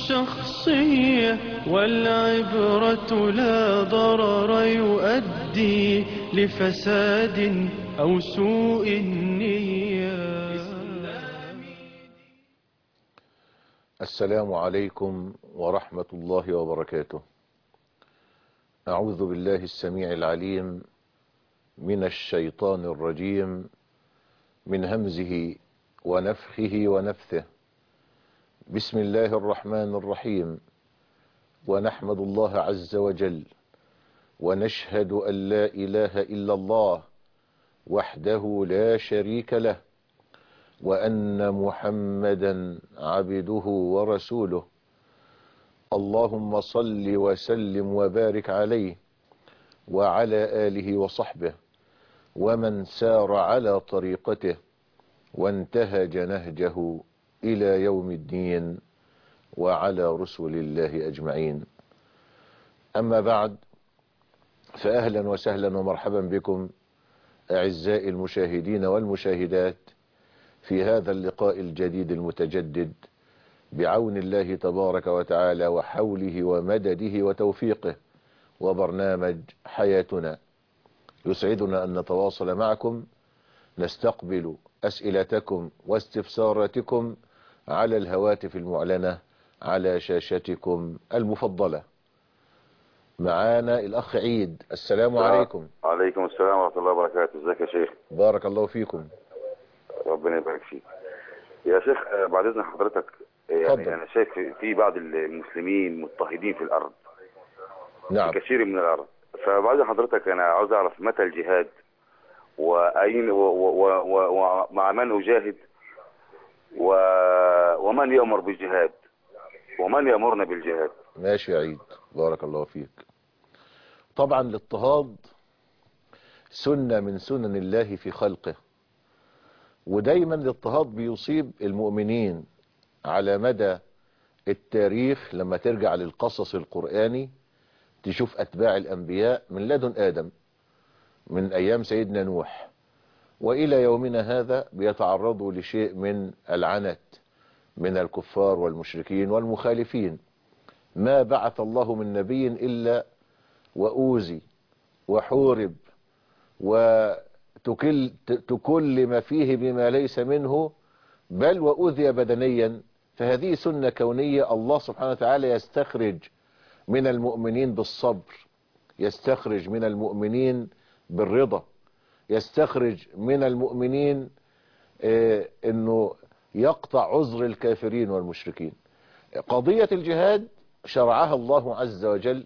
الشخصية والعبرة لا ضرر يؤدي لفساد أو سوء النية السلام عليكم ورحمة الله وبركاته أعوذ بالله السميع العليم من الشيطان الرجيم من همزه ونفخه ونفثه بسم الله الرحمن الرحيم ونحمد الله عز وجل ونشهد أن لا إله إلا الله وحده لا شريك له وأن محمدا عبده ورسوله اللهم صل وسلم وبارك عليه وعلى آله وصحبه ومن سار على طريقته وانتهج نهجه إلى يوم الدين وعلى رسل الله أجمعين أما بعد فأهلا وسهلا ومرحبا بكم أعزائي المشاهدين والمشاهدات في هذا اللقاء الجديد المتجدد بعون الله تبارك وتعالى وحوله ومدده وتوفيقه وبرنامج حياتنا يسعدنا أن نتواصل معكم نستقبل أسئلتكم واستفساراتكم على الهواتف المعلنة على شاشتكم المفضلة معانا الأخ عيد السلام عليكم عليكم السلام ورحمة الله وبركاته ازيك يا شيخ بارك الله فيكم ربنا يبارك فيك يا شيخ آه، بعد اذن حضرتك آه، اتفضل. يعني انا شايف في- في بعض المسلمين مضطهدين في الارض نعم في كثير من الارض فبعد إذن حضرتك انا عاوز اعرف متى الجهاد واين و- و- و- ومع من اجاهد و... ومن يأمر بالجهاد ومن يأمرنا بالجهاد ماشي يا عيد بارك الله فيك طبعا الاضطهاد سنة من سنن الله في خلقه ودايما الاضطهاد بيصيب المؤمنين على مدى التاريخ لما ترجع للقصص القرآني تشوف أتباع الأنبياء من لدن آدم من أيام سيدنا نوح وإلى يومنا هذا بيتعرضوا لشيء من العنت من الكفار والمشركين والمخالفين ما بعث الله من نبي إلا وأوذي وحورب وتكل تكلم فيه بما ليس منه بل وأوذي بدنيا فهذه سنة كونية الله سبحانه وتعالى يستخرج من المؤمنين بالصبر يستخرج من المؤمنين بالرضا يستخرج من المؤمنين آه، انه يقطع عذر الكافرين والمشركين قضية الجهاد شرعها الله عز وجل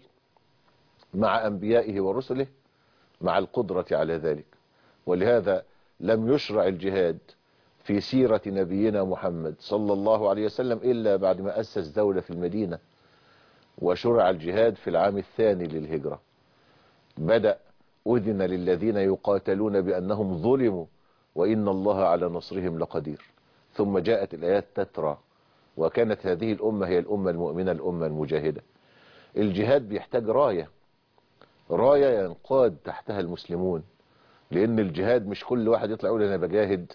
مع أنبيائه ورسله مع القدرة على ذلك ولهذا لم يشرع الجهاد في سيرة نبينا محمد صلى الله عليه وسلم إلا بعد ما أسس دولة في المدينة وشرع الجهاد في العام الثاني للهجرة بدأ أذن للذين يقاتلون بأنهم ظلموا وإن الله على نصرهم لقدير ثم جاءت الآيات تترى وكانت هذه الأمة هي الأمة المؤمنة الأمة المجاهدة الجهاد بيحتاج راية راية ينقاد تحتها المسلمون لأن الجهاد مش كل واحد يطلع يقول أنا بجاهد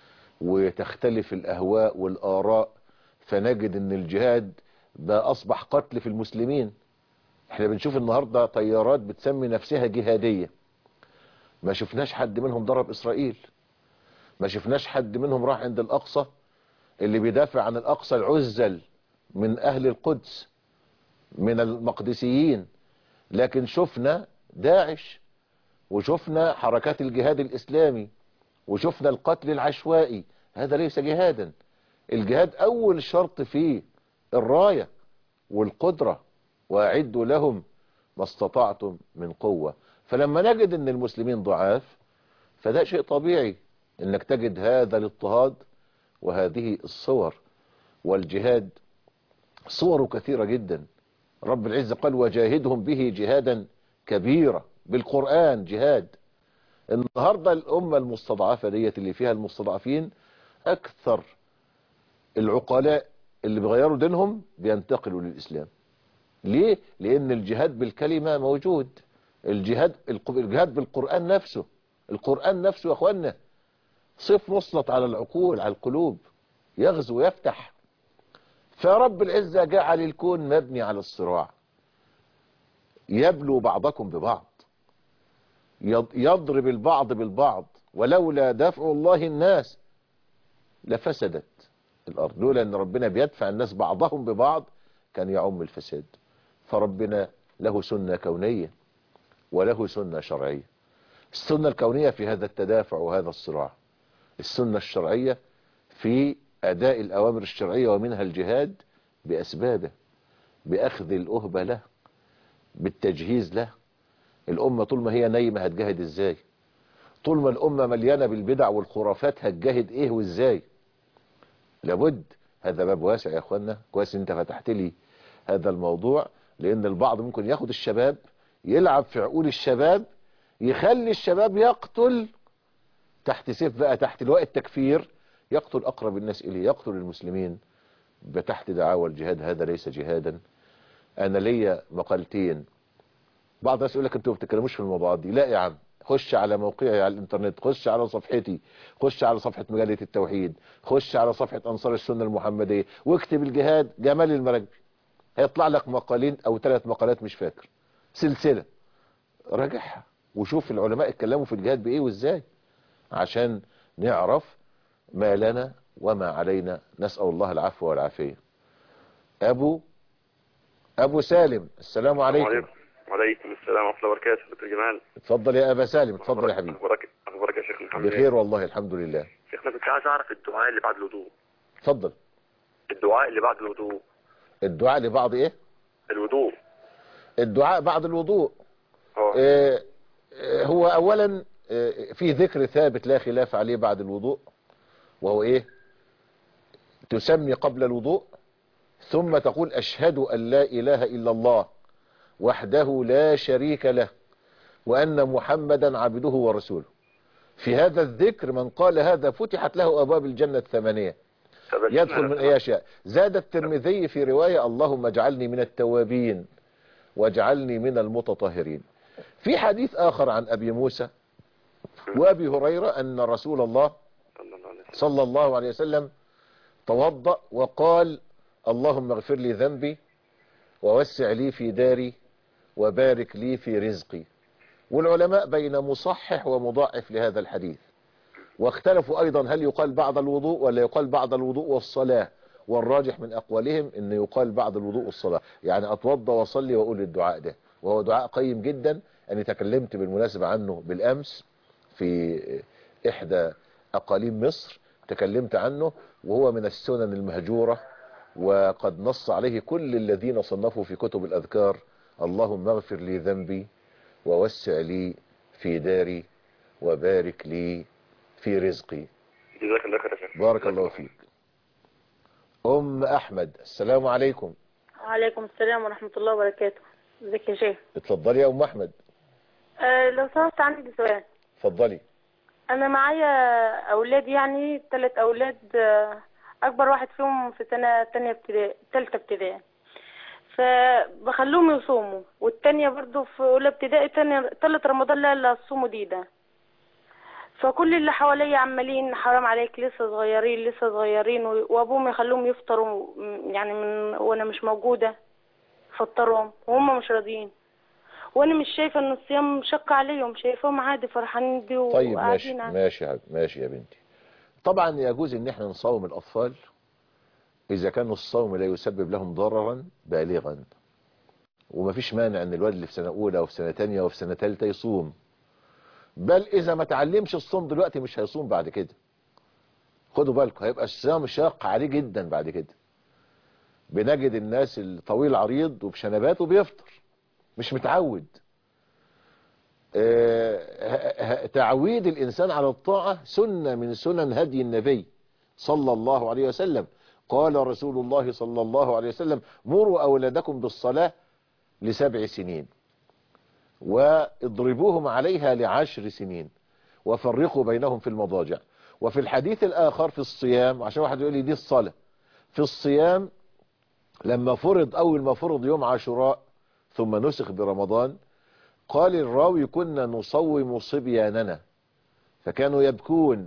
وتختلف الأهواء والآراء فنجد أن الجهاد بقى أصبح قتل في المسلمين احنا بنشوف النهاردة طيارات بتسمي نفسها جهادية ما شفناش حد منهم ضرب إسرائيل ما شفناش حد منهم راح عند الأقصى اللي بيدافع عن الأقصى العزل من أهل القدس من المقدسيين لكن شفنا داعش وشفنا حركات الجهاد الإسلامي وشفنا القتل العشوائي هذا ليس جهادا الجهاد أول شرط فيه الراية والقدرة وأعدوا لهم ما استطعتم من قوة فلما نجد أن المسلمين ضعاف فده شيء طبيعي أنك تجد هذا الاضطهاد وهذه الصور والجهاد صوره كثيرة جدا رب العزة قال وجاهدهم به جهادا كبيرا بالقرآن جهاد النهاردة الأمة المستضعفة ديت اللي فيها المستضعفين أكثر العقلاء اللي بيغيروا دينهم بينتقلوا للإسلام ليه؟ لأن الجهاد بالكلمة موجود الجهاد الجهاد بالقرآن نفسه القرآن نفسه يا أخوانا صف مسلط على العقول على القلوب يغزو ويفتح فرب العزة جعل الكون مبني على الصراع يبلو بعضكم ببعض يض- يضرب البعض بالبعض ولولا دفع الله الناس لفسدت الأرض لولا أن ربنا بيدفع الناس بعضهم ببعض كان يعم الفساد فربنا له سنة كونية وله سنة شرعية السنة الكونية في هذا التدافع وهذا الصراع السنة الشرعية في أداء الأوامر الشرعية ومنها الجهاد بأسبابه بأخذ الأهبة له بالتجهيز له الأمة طول ما هي نايمة هتجاهد إزاي طول ما الأمة مليانة بالبدع والخرافات هتجاهد إيه وإزاي لابد هذا باب واسع يا أخوانا كويس أنت فتحت لي هذا الموضوع لأن البعض ممكن ياخد الشباب يلعب في عقول الشباب يخلي الشباب يقتل تحت سيف بقى تحت لواء التكفير يقتل أقرب الناس إليه يقتل المسلمين بتحت دعاوى الجهاد هذا ليس جهادا أنا ليا مقالتين بعض الناس يقول لك انتوا ما بتتكلموش في الموضوعات دي لا يا عم خش على موقعي على الانترنت خش على صفحتي خش على صفحة مجلة التوحيد خش على صفحة أنصار السنة المحمدية واكتب الجهاد جمال المراكبي هيطلع لك مقالين أو ثلاث مقالات مش فاكر سلسلة راجعها وشوف العلماء اتكلموا في الجهاد بإيه وإزاي عشان نعرف ما لنا وما علينا نسأل الله العفو والعافية أبو أبو سالم السلام عليكم وعليكم السلام ورحمة الله وبركاته دكتور جمال اتفضل يا أبا سالم اتفضل يا حبيبي أخبارك أخبارك يا شيخ محمد بخير والله الحمد لله شيخنا كنت عايز أعرف الدعاء اللي بعد الوضوء اتفضل الدعاء اللي بعد الوضوء الدعاء لبعض ايه الوضوء الدعاء بعد الوضوء اه آه، آه، هو اولا آه، في ذكر ثابت لا خلاف عليه بعد الوضوء وهو ايه تسمي قبل الوضوء ثم تقول اشهد ان لا اله الا الله وحده لا شريك له وان محمدا عبده ورسوله في هذا الذكر من قال هذا فتحت له ابواب الجنه الثمانيه طب يدخل من اي شاء زاد الترمذي في رواية اللهم اجعلني من التوابين واجعلني من المتطهرين في حديث آخر عن أبي موسى وأبي هريرة أن رسول الله صلى الله عليه وسلم. صلى الله عليه وسلم توضأ وقال اللهم اغفر لي ذنبي ووسع لي في داري وبارك لي في رزقي والعلماء بين مصحح ومضاعف لهذا الحديث واختلفوا أيضا هل يقال بعد الوضوء ولا يقال بعد الوضوء والصلاة والراجح من أقوالهم أن يقال بعد الوضوء والصلاة يعني أتوضى وأصلي وأقول الدعاء ده وهو دعاء قيم جدا أنا تكلمت بالمناسبة عنه بالأمس في إحدى أقاليم مصر تكلمت عنه وهو من السنن المهجورة وقد نص عليه كل الذين صنفوا في كتب الأذكار اللهم اغفر لي ذنبي ووسع لي في داري وبارك لي في رزقي جزاك الله خير يا شيخ بارك الله فيك أم أحمد السلام عليكم وعليكم السلام ورحمة الله وبركاته ازيك يا شيخ اتفضلي يا أم أحمد أه لو سمحت عندي سؤال اتفضلي أنا معايا أولاد يعني ثلاث أولاد آه، أكبر واحد فيهم في سنة تانية ابتدائي تالتة ابتدائي فبخلوهم يصوموا والتانية برضو في أولى ابتدائي تاني تالت رمضان لا لا تصوموا دي ده فكل اللي حواليا عمالين حرام عليك لسه صغيرين لسه صغيرين و- وابوهم يخلوهم يفطروا م- يعني من وانا مش موجوده فطرهم وهم مش راضيين وانا مش شايفه ان الصيام شق عليهم شايفاهم عادي فرحانين بيه طيب ماشي وقاعدين عادي. ماشي يا حبيبي، ماشي يا بنتي طبعا يجوز ان احنا نصوم الاطفال اذا كان الصوم لا يسبب لهم ضررا بالغا ومفيش مانع ان الولد اللي في سنه اولى وفي سنه تانية وفي سنه ثالثه يصوم بل اذا ما تعلمش الصوم دلوقتي مش هيصوم بعد كده خدوا بالكم هيبقى الصيام شاق عليه جدا بعد كده بنجد الناس الطويل عريض وبشنبات وبيفطر مش متعود آه، ه- ه- تعويد الإنسان على الطاعة سنة من سنن هدي النبي صلى الله عليه وسلم قال رسول الله صلى الله عليه وسلم مروا أولادكم بالصلاة لسبع سنين واضربوهم عليها لعشر سنين وفرقوا بينهم في المضاجع وفي الحديث الآخر في الصيام عشان واحد يقول لي دي الصلاة في الصيام لما فرض أول ما فرض يوم عاشوراء ثم نسخ برمضان قال الراوي كنا نصوم صبياننا فكانوا يبكون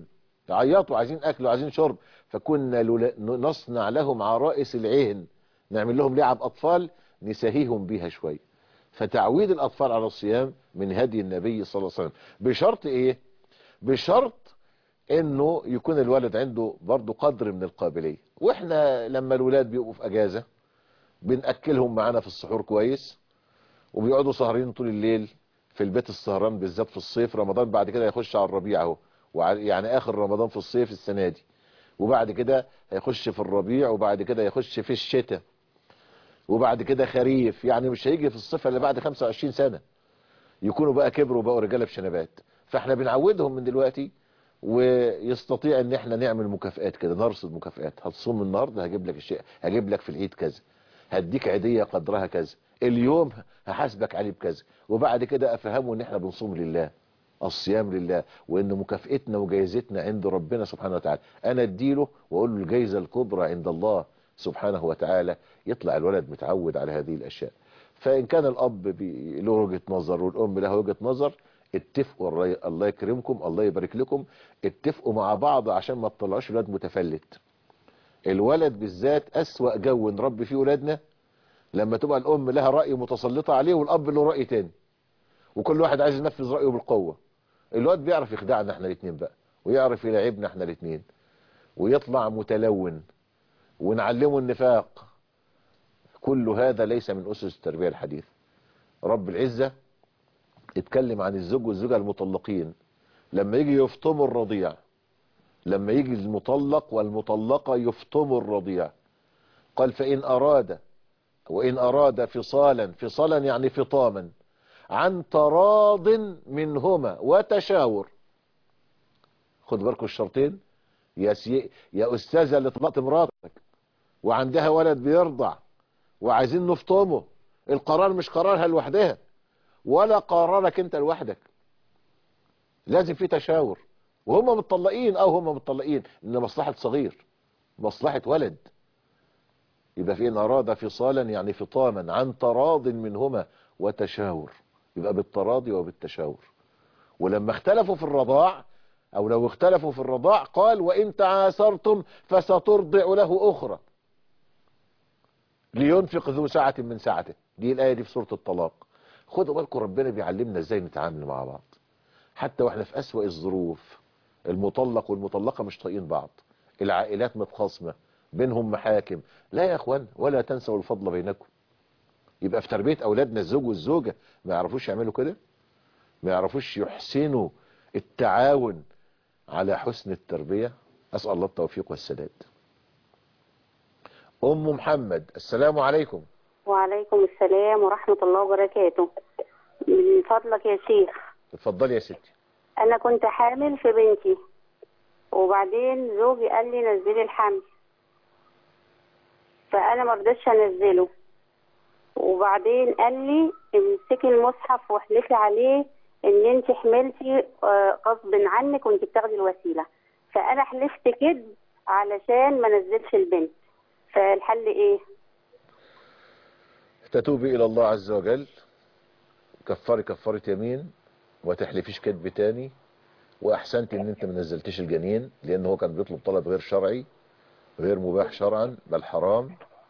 يعيطوا عايزين اكل وعايزين شرب فكنا لولا- نصنع لهم عرائس العين نعمل لهم لعب اطفال نسهيهم بيها شويه فتعويد الاطفال على الصيام من هدي النبي صلى الله عليه وسلم بشرط ايه بشرط انه يكون الولد عنده برضه قدر من القابليه واحنا لما الولاد بيبقوا في اجازه بناكلهم معانا في السحور كويس وبيقعدوا سهرين طول الليل في البيت السهران بالذات في الصيف رمضان بعد كده هيخش على الربيع اهو وع- يعني اخر رمضان في الصيف السنه دي وبعد كده هيخش في الربيع وبعد كده هيخش في الشتاء وبعد كده خريف يعني مش هيجي في الصيف الا بعد 25 سنه يكونوا بقى كبروا وبقوا رجاله بشنبات فاحنا بنعودهم من دلوقتي ويستطيع ان احنا نعمل مكافئات كده نرصد مكافئات هتصوم النهارده هجيب لك الشيء هجيب لك في العيد كذا هديك عيديه قدرها كذا اليوم هحاسبك عليه بكذا وبعد كده افهمه ان احنا بنصوم لله الصيام لله وان مكافئتنا وجايزتنا عند ربنا سبحانه وتعالى انا اديله واقول له الجايزه الكبرى عند الله سبحانه وتعالى يطلع الولد متعود على هذه الاشياء فان كان الاب بي- له وجهه نظر والام لها وجهه نظر اتفقوا الله- الله يكرمكم الله يبارك لكم اتفقوا مع بعض عشان ما تطلعوش الولاد متفلت الولد بالذات اسوأ جو نربي فيه ولادنا لما تبقى الام لها رأي متسلطة عليه والاب له رأي تاني وكل واحد عايز ينفذ رأيه بالقوة الواد بيعرف يخدعنا احنا الاثنين بقى ويعرف يلعبنا احنا الاثنين ويطلع متلون ونعلمه النفاق كل هذا ليس من أسس التربية الحديث رب العزة اتكلم عن الزوج والزوجة المطلقين لما يجي يفطموا الرضيع لما يجي المطلق والمطلقة يفطموا الرضيع قال فإن أراد وإن أراد فصالا فصالا يعني فطاما عن تراض منهما وتشاور خد بالكم الشرطين يا سي... يا أستاذة اللي طلقت مراتك وعندها ولد بيرضع وعايزين نفطمه القرار مش قرارها لوحدها ولا قرارك انت لوحدك لازم في تشاور وهم متطلقين او هم متطلقين ان مصلحة صغير مصلحة ولد يبقى في ان اراد فصالا يعني فطاما عن تراض منهما وتشاور يبقى بالتراضي وبالتشاور ولما اختلفوا في الرضاع او لو اختلفوا في الرضاع قال وان تعاسرتم فسترضع له اخرى لينفق ذو سعة من سعته دي الآية دي في سورة الطلاق خدوا بالكم ربنا بيعلمنا ازاي نتعامل مع بعض حتى واحنا في أسوأ الظروف المطلق والمطلقة مش طايقين بعض العائلات متخاصمة بينهم محاكم لا يا اخوان ولا تنسوا الفضل بينكم يبقى في تربية أولادنا الزوج والزوجة ما يعرفوش يعملوا كده ما يعرفوش يحسنوا التعاون على حسن التربية أسأل الله التوفيق والسداد أم محمد السلام عليكم وعليكم السلام ورحمة الله وبركاته من فضلك يا شيخ اتفضلي يا ستي أنا كنت حامل في بنتي وبعدين زوجي قال لي نزلي الحمل فأنا ما رضيتش أنزله وبعدين قال لي امسكي المصحف واحلفي عليه إن أنت حملتي آه، غصب عنك وأنت بتاخدي الوسيلة فأنا حلفت كده علشان ما نزلش البنت فالحل إيه؟ تتوبي إلى الله عز وجل كفري كفارة يمين وتحلفيش كذب تاني وأحسنت إن أنت ما نزلتيش الجنين لأن هو كان بيطلب طلب غير شرعي غير مباح شرعا بل حرام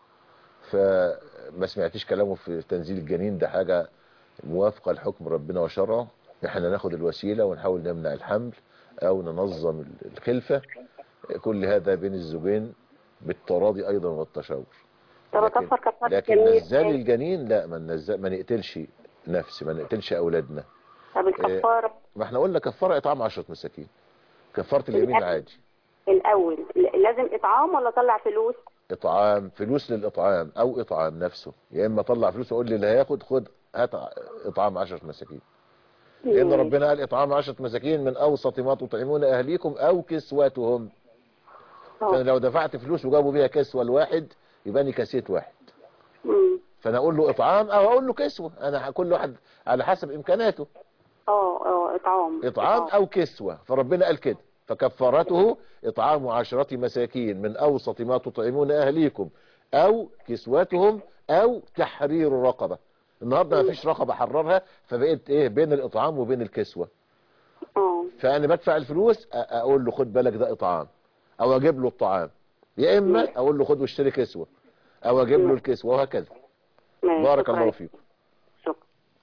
فما سمعتيش كلامه في تنزيل الجنين ده حاجة موافقة لحكم ربنا وشرعه احنا ناخد الوسيلة ونحاول نمنع الحمل او ننظم الخلفة كل هذا بين الزوجين بالتراضي ايضا والتشاور طب لكن- أكفر كفارة لكن يمين نزال إزاي؟ الجنين لا ما نزل ما نقتلش نفس ما نقتلش اولادنا طب الكفارة ما احنا قلنا كفاره اطعام 10 مساكين كفاره اليمين الأكل. عادي الأول ل- لازم إطعام ولا أطلع فلوس؟ اطعام فلوس للاطعام او اطعام نفسه يا اما طلع فلوس وقول لي اللي هياخد خد هات ع- اطعام 10 مساكين لان مم. ربنا قال اطعام 10 مساكين من اوسط ما تطعمون اهليكم او كسوتهم آه. فانا لو دفعت فلوس وجابوا بيها كسوه لواحد يبقى انا كسيت واحد مم. فانا اقول له اطعام او اقول له كسوه انا كل واحد على حسب امكاناته اه اه إطعام اطعام او كسوة فربنا قال كده فكفارته اطعام عشرة مساكين من اوسط ما تطعمون اهليكم او كسوتهم او تحرير رقبة النهاردة ما فيش رقبة حررها فبقيت ايه بين الاطعام وبين الكسوة اه فانا بدفع الفلوس أ- اقول له خد بالك ده اطعام او اجيب له الطعام يا اما اقول له خد واشتري كسوه او اجيب له الكسوه وهكذا ماشي، بارك شكراً. الله فيكم شكرا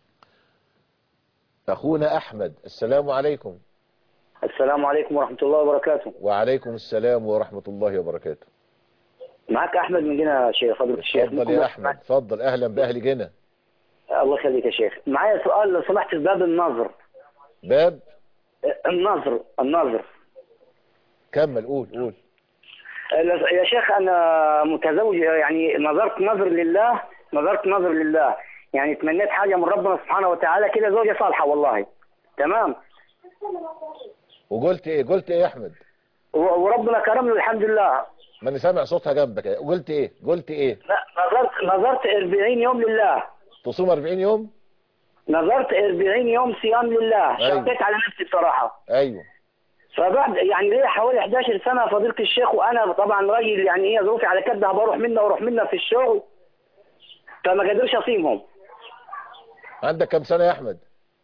اخونا احمد السلام عليكم السلام عليكم ورحمة الله وبركاته وعليكم السلام ورحمه الله وبركاته معك أحمد من جنة يا شيخ فضيلة الشيخ اتفضل ممكن يا بس احمد اتفضل اهلا باهل جنة معك- الله يخليك يا شيخ معايا سؤال لو سمحت في باب النظر باب النظر النظر كمل قول قول يا شيخ أنا متزوج يعني نظرت نظر لله نظرت نظر لله يعني تمنيت حاجة من ربنا سبحانه وتعالى كده زوجة صالحة والله تمام وقلت ايه قلت ايه يا احمد و- وربنا كرمني الحمد لله ما انا سامع صوتها جنبك قلت ايه قلت ايه لا، نظرت نظرت 40 يوم لله تصوم 40 يوم نظرت 40 يوم صيام لله أيوة. شقيت على نفسي بصراحة ايوه فبعد يعني ليه حوالي 11 سنة فضيلة الشيخ وأنا طبعا راجل يعني هي ظروفي على كدها بروح منها واروح منها في الشغل فما قدرش أصيمهم عندك كم سنه يا احمد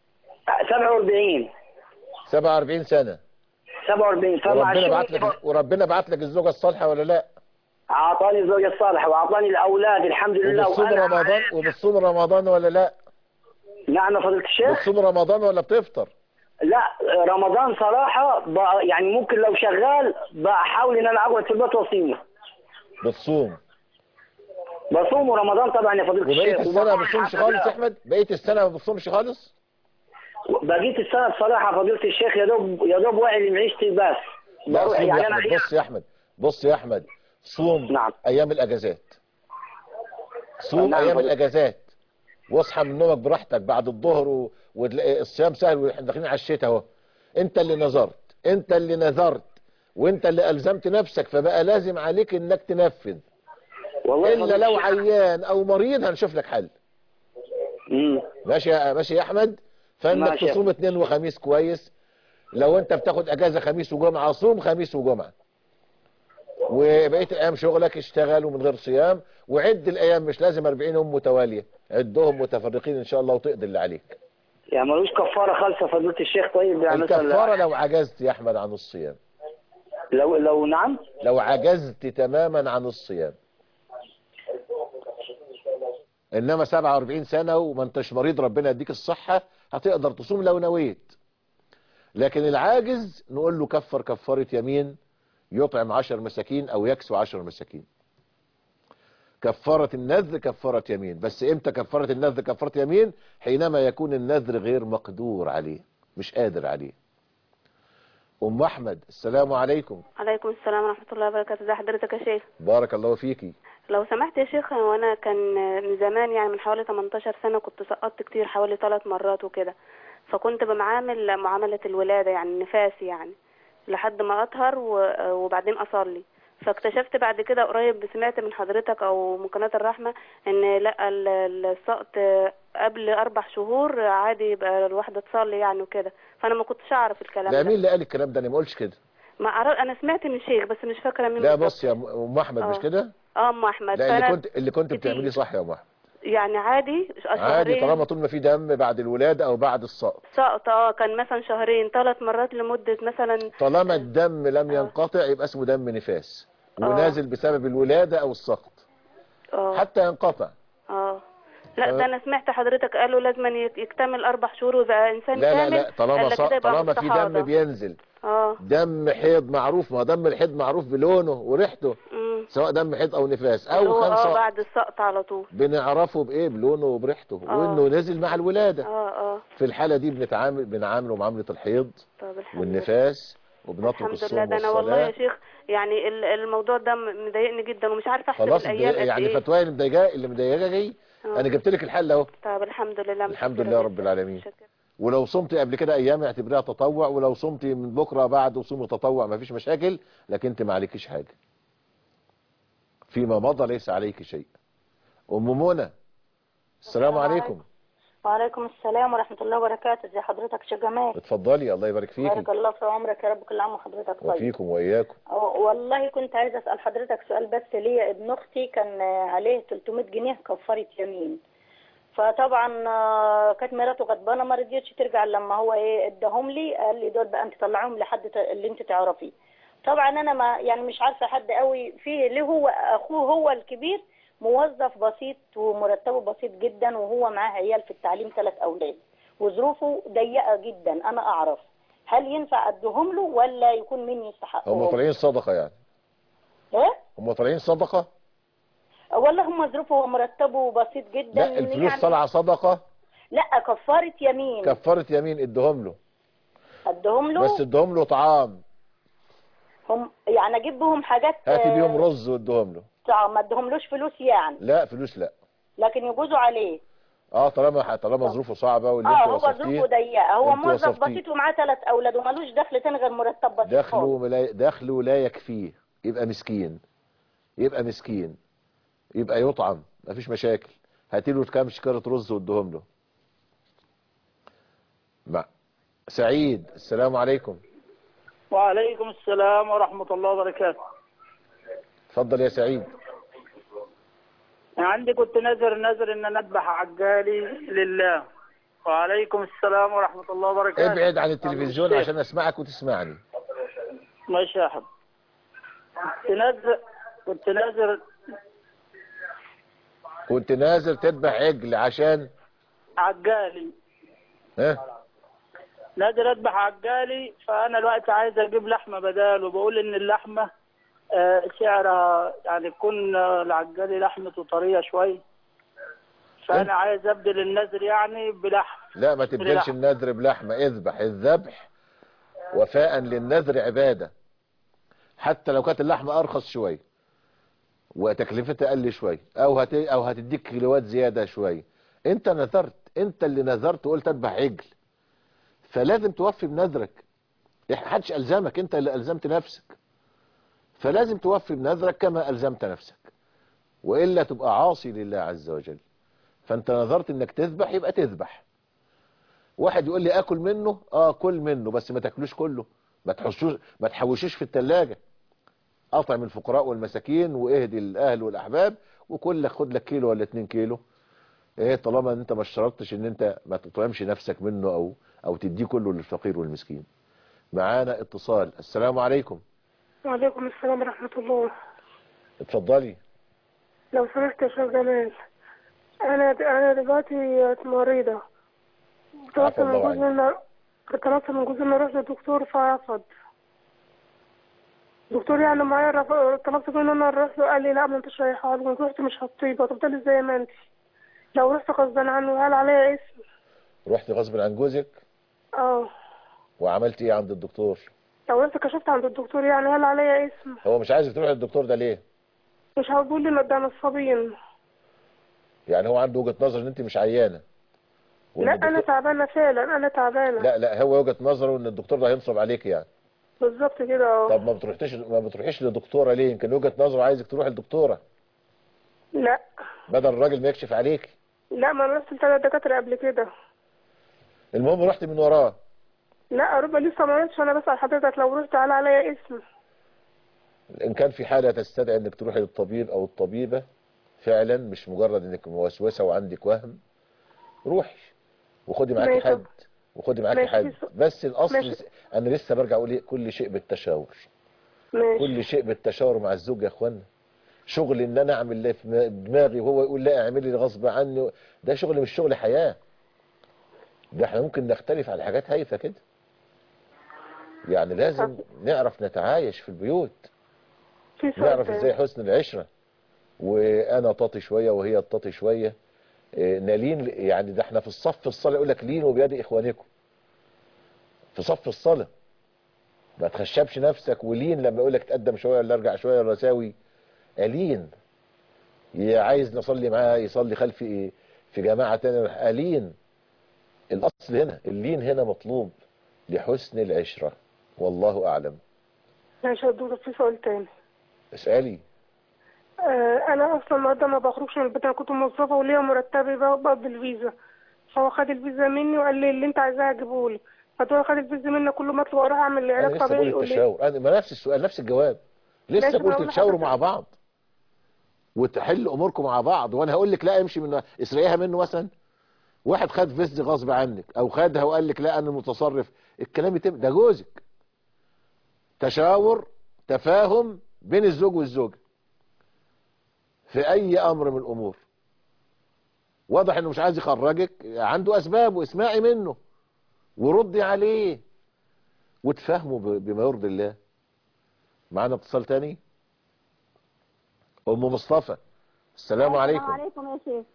47 47 سنه 47 فمع وربنا بعت الشغل لك وربنا بعت لك الزوجه الصالحه ولا لا أعطاني الزوجة الصالحة وأعطاني الأولاد الحمد لله وبتصوم وأنا رمضان وبتصوم رمضان ولا لا نعم يا فضيلة الشيخ بتصوم رمضان ولا بتفطر لا رمضان صراحة ب- يعني ممكن لو شغال بحاول إن أنا أقعد في البيت وأصيمه بتصوم بصوم رمضان طبعا يا فضيلة وبقيه الشيخ السنه ما وبصوم بتصومش الحمد خالص لله. يا احمد بقيه السنه ما بتصومش خالص بقيت السنة بصراحة فضيلة الشيخ يا دوب يا دوب واعي لمعيشتي بس لا بروح صوم يعني يا أنا احمد بص يا احمد بص يا احمد صوم نعم. ايام الاجازات صوم نعم ايام فضيلة. الاجازات واصحى من نومك براحتك بعد الظهر و... وتلاقي الصيام سهل واحنا داخلين على الشتاء اهو انت اللي نظرت انت اللي نذرت وانت اللي الزمت نفسك فبقى لازم عليك انك تنفذ والله الا فضيلة لو الشيخ. عيان او مريض هنشوف لك حل مم. ماشي يا ماشي يا احمد فانك ماشي. تصوم اثنين وخميس كويس لو انت بتاخد اجازه خميس وجمعه صوم خميس وجمعه وبقيه ايام شغلك اشتغل ومن غير صيام وعد الايام مش لازم 40 يوم متواليه عدهم متفرقين ان شاء الله وتقضي اللي عليك يعني ملوش كفارة خالصة فضيلة الشيخ طيب يعني الكفاره مثلا لو عجزت يا احمد عن الصيام لو لو نعم لو عجزت تماما عن الصيام انما 47 سنه وما انتش مريض ربنا يديك الصحه هتقدر تصوم لو نويت لكن العاجز نقول له كفر كفاره يمين يطعم 10 مساكين او يكسو 10 مساكين كفاره النذر كفاره يمين بس امتى كفاره النذر كفاره يمين حينما يكون النذر غير مقدور عليه مش قادر عليه ام احمد السلام عليكم عليكم السلام ورحمة الله وبركاته ازي حضرتك يا شيخ بارك الله فيكي لو سمحت يا شيخ وانا كان من زمان يعني من حوالي 18 سنة كنت سقطت كتير حوالي ثلاث مرات وكده فكنت بمعامل معاملة الولادة يعني النفاس يعني لحد ما اطهر و- وبعدين اصلي فاكتشفت بعد كده قريب سمعت من حضرتك او من قناة الرحمة ان لا ال- السقط قبل اربع شهور عادي يبقى الواحدة تصلي يعني وكده فانا ما كنتش اعرف الكلام لا ده مين اللي قال الكلام ده انا ما قلتش كده ما أعرف انا سمعت من شيخ بس مش فاكرة مين لا بالظبط. بص يا ام أم احمد مش آه. كده اه ام احمد لا اللي فأنا كنت اللي كنت كتير. بتعمليه صح يا ام احمد يعني عادي عادي شهرين طالما طول ما في دم بعد الولاده او بعد السقط سقط اه كان مثلا شهرين ثلاث مرات لمدة مثلا طالما الدم لم آه. ينقطع يبقى اسمه دم نفاس آه. ونازل بسبب الولاده او السقط اه حتى ينقطع اه لا آه. ده انا سمعت حضرتك قالوا لازم يك- يكتمل اربع شهور ويبقى انسان لا لا كامل لا طالما إلا صق... كده يبقى طالما في مستحاضة. دم بينزل اه دم حيض معروف ما هو دم الحيض معروف بلونه وريحته امم سواء دم حيض او نفاس اللي او هو كان اه سقط بعد السقط على طول بنعرفه بايه بلونه وبريحته آه. وانه نزل مع الولاده اه اه في الحالة دي بنتعامل بنعامله معاملة الحيض طب الحمد لله والنفاس وبنترك الحمد الصوم لله ده انا والله يا والصلاة شيخ يعني ال- الموضوع ده م- مضايقني جدا ومش عارفه احسب خلاص الايام قد يعني ايه فتواي اللي مضايقاه اللي مضايقاه جاي آه. انا جبت لك الحل اهو طب الحمد لله الحمد متشكرة لله جداً. رب العالمين. متشكرة. ولو صمت قبل كده ايام اعتبرها تطوع ولو صمت من بكره بعد وصوم تطوع ما فيش مشاكل لكن انت ما عليكيش حاجه فيما مضى ليس عليك شيء ام منى السلام عليكم وعليكم السلام ورحمة الله وبركاته ازي حضرتك يا جمال اتفضلي الله يبارك فيكي بارك الله في عمرك يا رب كل عام وحضرتك طيب وفيكم واياكم أه، والله كنت عايزة أسأل حضرتك سؤال بس ليا ابن أختي كان آه، عليه 300 جنيه كفارة يمين فطبعا آه، كانت مراته غضبانه ما رضيتش ترجع لما هو ايه اداهم لي قال لي دول بقى انت طلعهم لحد ت- اللي انت تعرفيه طبعا انا ما يعني مش عارفه حد قوي فيه ليه هو اخوه هو الكبير موظف بسيط ومرتبه بسيط جدا وهو معاه عيال في التعليم ثلاث اولاد وظروفه ضيقه جدا انا اعرف هل ينفع ادهم له ولا يكون مين هم يستحقهم طالعين صدقة يعني ايه هم طالعين صدقة والله هم ظروفه ومرتبه بسيط جدا لا الفلوس يعني- طالعة صدقة لا كفاره يمين كفارة يمين ادهم له ادهم له بس ادهم له طعام هم يعني اجيب بهم حاجات هاتي آه، بيهم رز وادهم له طعم ما ادهملوش فلوس يعني لا فلوس لا لكن يجوزوا عليه اه طالما طالما ظروفه صعبة واللي اه انت هو وصفتيه ظروفه ضيقه هو انت موظف وصفتيه. بسيط ومعاه ثلاث اولاد ومالوش دخل تاني غير مرتب بسيط خالص. دخله لا دخله لا يكفيه يبقى مسكين يبقى مسكين يبقى يطعم مفيش مشاكل هاتي له كام شكارة رز وادهم له مع سعيد السلام عليكم وعليكم السلام ورحمة الله وبركاته اتفضل يا سعيد عندي كنت نذر نذر ان انا اذبح عجالي لله وعليكم السلام ورحمة الله وبركاته ابعد عن التلفزيون الشيخ. عشان اسمعك وتسمعني ماشي يا حبيبي كنت نذر كنت نذر كنت نازل تذبح عجل عشان عجالي ها نادر اذبح عجالي فانا الوقت عايز اجيب لحمه بداله بقول ان اللحمه آه، سعرها يعني تكون آه، العجالي لحمته طريه شويه فانا عايز ابدل النذر يعني بلحم لا ما تبدلش باللحم. النذر بلحمة اذبح الذبح وفاء للنذر عبادة حتى لو كانت اللحمة ارخص شوية وتكلفتها اقل شوية او هت... او هتديك كيلوات زيادة شوية انت نذرت انت اللي نذرت وقلت اذبح عجل فلازم توفي بنذرك إح- محدش الزمك انت اللي الزمت نفسك فلازم توفي بنذرك كما الزمت نفسك والا تبقى عاصي لله عز وجل فانت نظرت انك تذبح يبقى تذبح واحد يقول لي اكل منه اه كل منه بس ما تاكلوش كله ما تحشوش ما تحوشوش في التلاجة اطعم الفقراء والمساكين واهدي الاهل والاحباب وكل خد لك كيلو ولا اتنين كيلو ايه طالما انت ما اشترطتش ان انت ما تطعمش نفسك منه او او تديه كله للفقير والمسكين معانا اتصال السلام عليكم وعليكم السلام ورحمة الله اتفضلي لو سمحت يا شيخ جمال أنا أنا دلوقتي مريضة طلبت عفا من الله جوزي إن طلبت من جوزي إن أروح لدكتور فرفض دكتور يعني معايا رف... طلبت منه إن أنا أروح له قال لي لا ما أنتش رايحة له رحت مش هتطيب هتفضلي زي ما أنت لو رحت غصبا عنه هل عليا اسم؟ رحت غصب عن جوزك اه وعملت ايه عند الدكتور لو رحت كشفت عند الدكتور يعني هل عليا اسم؟ هو مش عايزك تروح للدكتور ده ليه مش هقول لي قدام الصبيين يعني هو عنده وجهة نظر ان انت مش عيانة وإن لا الدكتور- أنا تعبانة فعلا أنا تعبانة لا لا هو وجهة نظره ان الدكتور ده هينصب عليك يعني بالظبط كده اه طب ما بتروحيش ما بتروحيش لدكتوره ليه يمكن وجهة نظره عايزك تروح لدكتوره لا بدل الراجل ما يكشف عليك لا ما انا رحت لثلاث دكاترة قبل كده المهم رحت من وراه لا ربما لسه ما رحتش انا بسأل حضرتك لو رحت على عليا اسم ان كان في حالة تستدعي انك تروحي للطبيب او الطبيبة فعلا مش مجرد انك موسوسة وعندك وهم روحي وخدي معاكي ماشي. حد وخدي معاكي ماشي. حد بس الاصل ماشي. انا لسه برجع اقول ايه كل شيء بالتشاور ماشي كل شيء بالتشاور مع الزوج يا اخوانا شغل ان انا اعمل اللي في دماغي وهو يقول لا اعملي غصب عني ده شغل مش شغل حياة ده احنا ممكن نختلف على حاجات هايفة كده يعني لازم نعرف نتعايش في البيوت في سؤال نعرف تاني. ازاي حسن العشرة وانا طاطي شوية وهي تطي شوية إيه، نالين يعني ده احنا في الصف الصلاة يقول لك لينوا بيد اخوانكم في صف الصلاة ما تخشبش نفسك ولين لما يقول لك تقدم شوية ولا ارجع شوية ولا اساوي الين يا عايز نصلي معاه يصلي خلفي إيه؟ في جماعة تانية الين الاصل هنا اللين هنا مطلوب لحسن العشرة والله اعلم ماشي يا دكتور في سؤال تاني اسألي آه انا اصلا النهارده ما بخرجش من البيت انا كنت موظفه وليا مرتبي بقبض الفيزا فهو خد الفيزا مني وقال لي اللي انت عايزاه هجيبه لي فدول خد الفيزا مني كل ما اطلب اروح اعمل انا علاج لسه طبيعي بقول يقول لي التشاور انا ما نفس السؤال نفس الجواب لسه ماشي، قلت بقول تشاوروا لحضرتك. مع بعض وتحل اموركم مع بعض وانا هقول لك لا امشي من اسرقيها منه مثلا واحد خد فيز غصب عنك او خدها وقال لك لا انا المتصرف الكلام يتم ده جوزك تشاور تفاهم بين الزوج والزوجة في اي امر من الامور واضح انه مش عايز يخرجك عنده اسباب واسمعي منه وردي عليه وتفهموا ب- بما يرضي الله معانا اتصال تاني ام مصطفى السلام عليكم السلام عليكم يا شيخ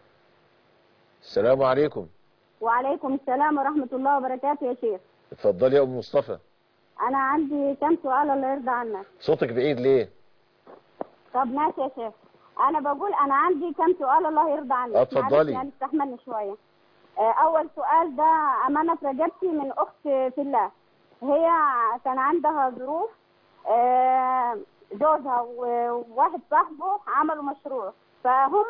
السلام عليكم وعليكم السلام ورحمة الله وبركاته يا شيخ اتفضلي يا ام مصطفى أنا عندي كم سؤال الله يرضى عنك صوتك بعيد ليه طب ماشي يا شيخ أنا بقول أنا عندي كم سؤال الله يرضى عنك اه، اتفضلي. معلش يعني استحملني شوية آه، أول سؤال ده أمانة رجبتي من أخت في الله هي كان عندها ظروف آه، جوزها وواحد صاحبه عملوا مشروع فهم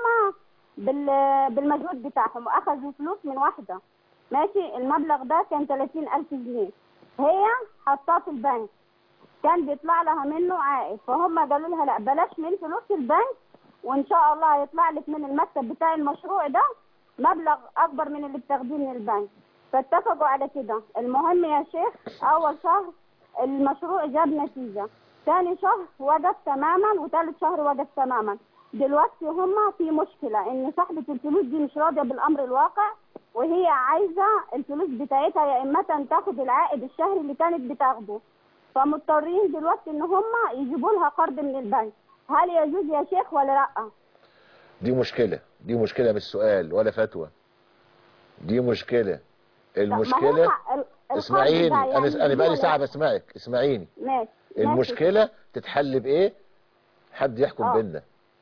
بال- بالمجهود بتاعهم واخذوا فلوس من واحدة ماشي المبلغ ده كان 30 ألف جنيه هي حطاه في البنك كان بيطلع لها منه عائد فهم قالوا لها لا بلاش من فلوس البنك وان شاء الله هيطلع لك من المكتب بتاع المشروع ده مبلغ اكبر من اللي بتاخديه من البنك فاتفقوا على كده المهم يا شيخ اول شهر المشروع جاب نتيجة ثاني شهر وقف تماما وثالث شهر وقف تماما دلوقتي هما في مشكلة ان صاحبة الفلوس دي مش راضية بالامر الواقع وهي عايزة الفلوس بتاعتها يا اما تاخد العائد الشهري اللي كانت بتاخده فمضطرين دلوقتي ان هما يجيبوا لها قرض من البنك هل يجوز يا شيخ ولا لا دي مشكلة دي مشكلة مش سؤال ولا فتوى دي مشكلة المشكلة اسمعيني انا انا بقالي ساعة بسمعك اسمعيني ماشي المشكلة تتحل بايه حد يحكم آه. بينا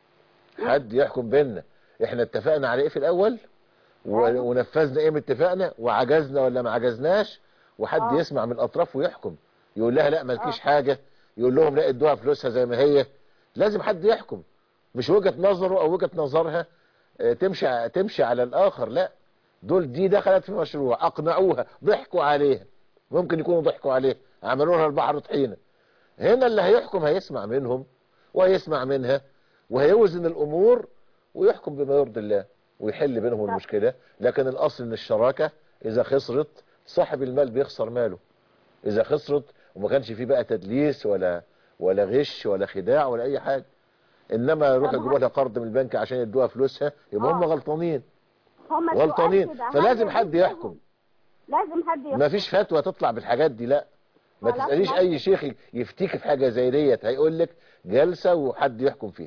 حد يحكم بينا احنا اتفقنا على ايه في الاول و- ونفذنا ايه من اتفاقنا وعجزنا ولا ما عجزناش وحد آه. يسمع من الاطراف ويحكم يقول لها لا مالكيش حاجة يقول لهم لا ادوها فلوسها زي ما هي لازم حد يحكم مش وجهة نظره او وجهة نظرها آه، تمشي تمشي على الاخر لا دول دي دخلت في مشروع اقنعوها ضحكوا عليها ممكن يكونوا ضحكوا عليها عملوا لها البحر طحينه هنا اللي هيحكم هيسمع منهم وهيسمع منها وهيوزن الامور ويحكم بما يرضي الله ويحل بينهم المشكله لكن الاصل ان الشراكه اذا خسرت صاحب المال بيخسر ماله اذا خسرت وما كانش فيه بقى تدليس ولا ولا غش ولا خداع ولا اي حاجه انما يروحوا يجيبوا لها قرض من البنك عشان يدوها فلوسها يبقى هم غلطانين هما غلطانين السؤال كده، هل فلازم يجوز حد يحكم لازم حد يحكم ما فيش فتوى تطلع بالحاجات دي لا ما خلاص، تسأليش ماشي. اي شيخ يفتيك في حاجة زي ديت هيقول لك جلسة وحد يحكم فيها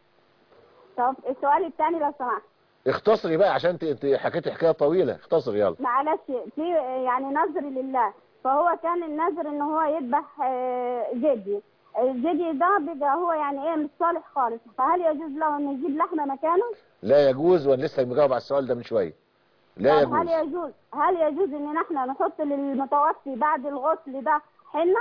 طب السؤال الثاني لو سمحت اختصري بقى عشان انت- انت حكيتي حكاية طويلة اختصري يلا معلش في يعني نذر لله فهو كان النذر ان هو يذبح آه، جدي الجدي ده بيبقى هو يعني ايه مش صالح خالص فهل يجوز له انه يجيب لحمه مكانه؟ لا يجوز وانا لسه مجاوب على السؤال ده من شوية لا طب هل يجوز يجوز هل يجوز ان احنا نحط للمتوفي بعد الغسل ده حنه؟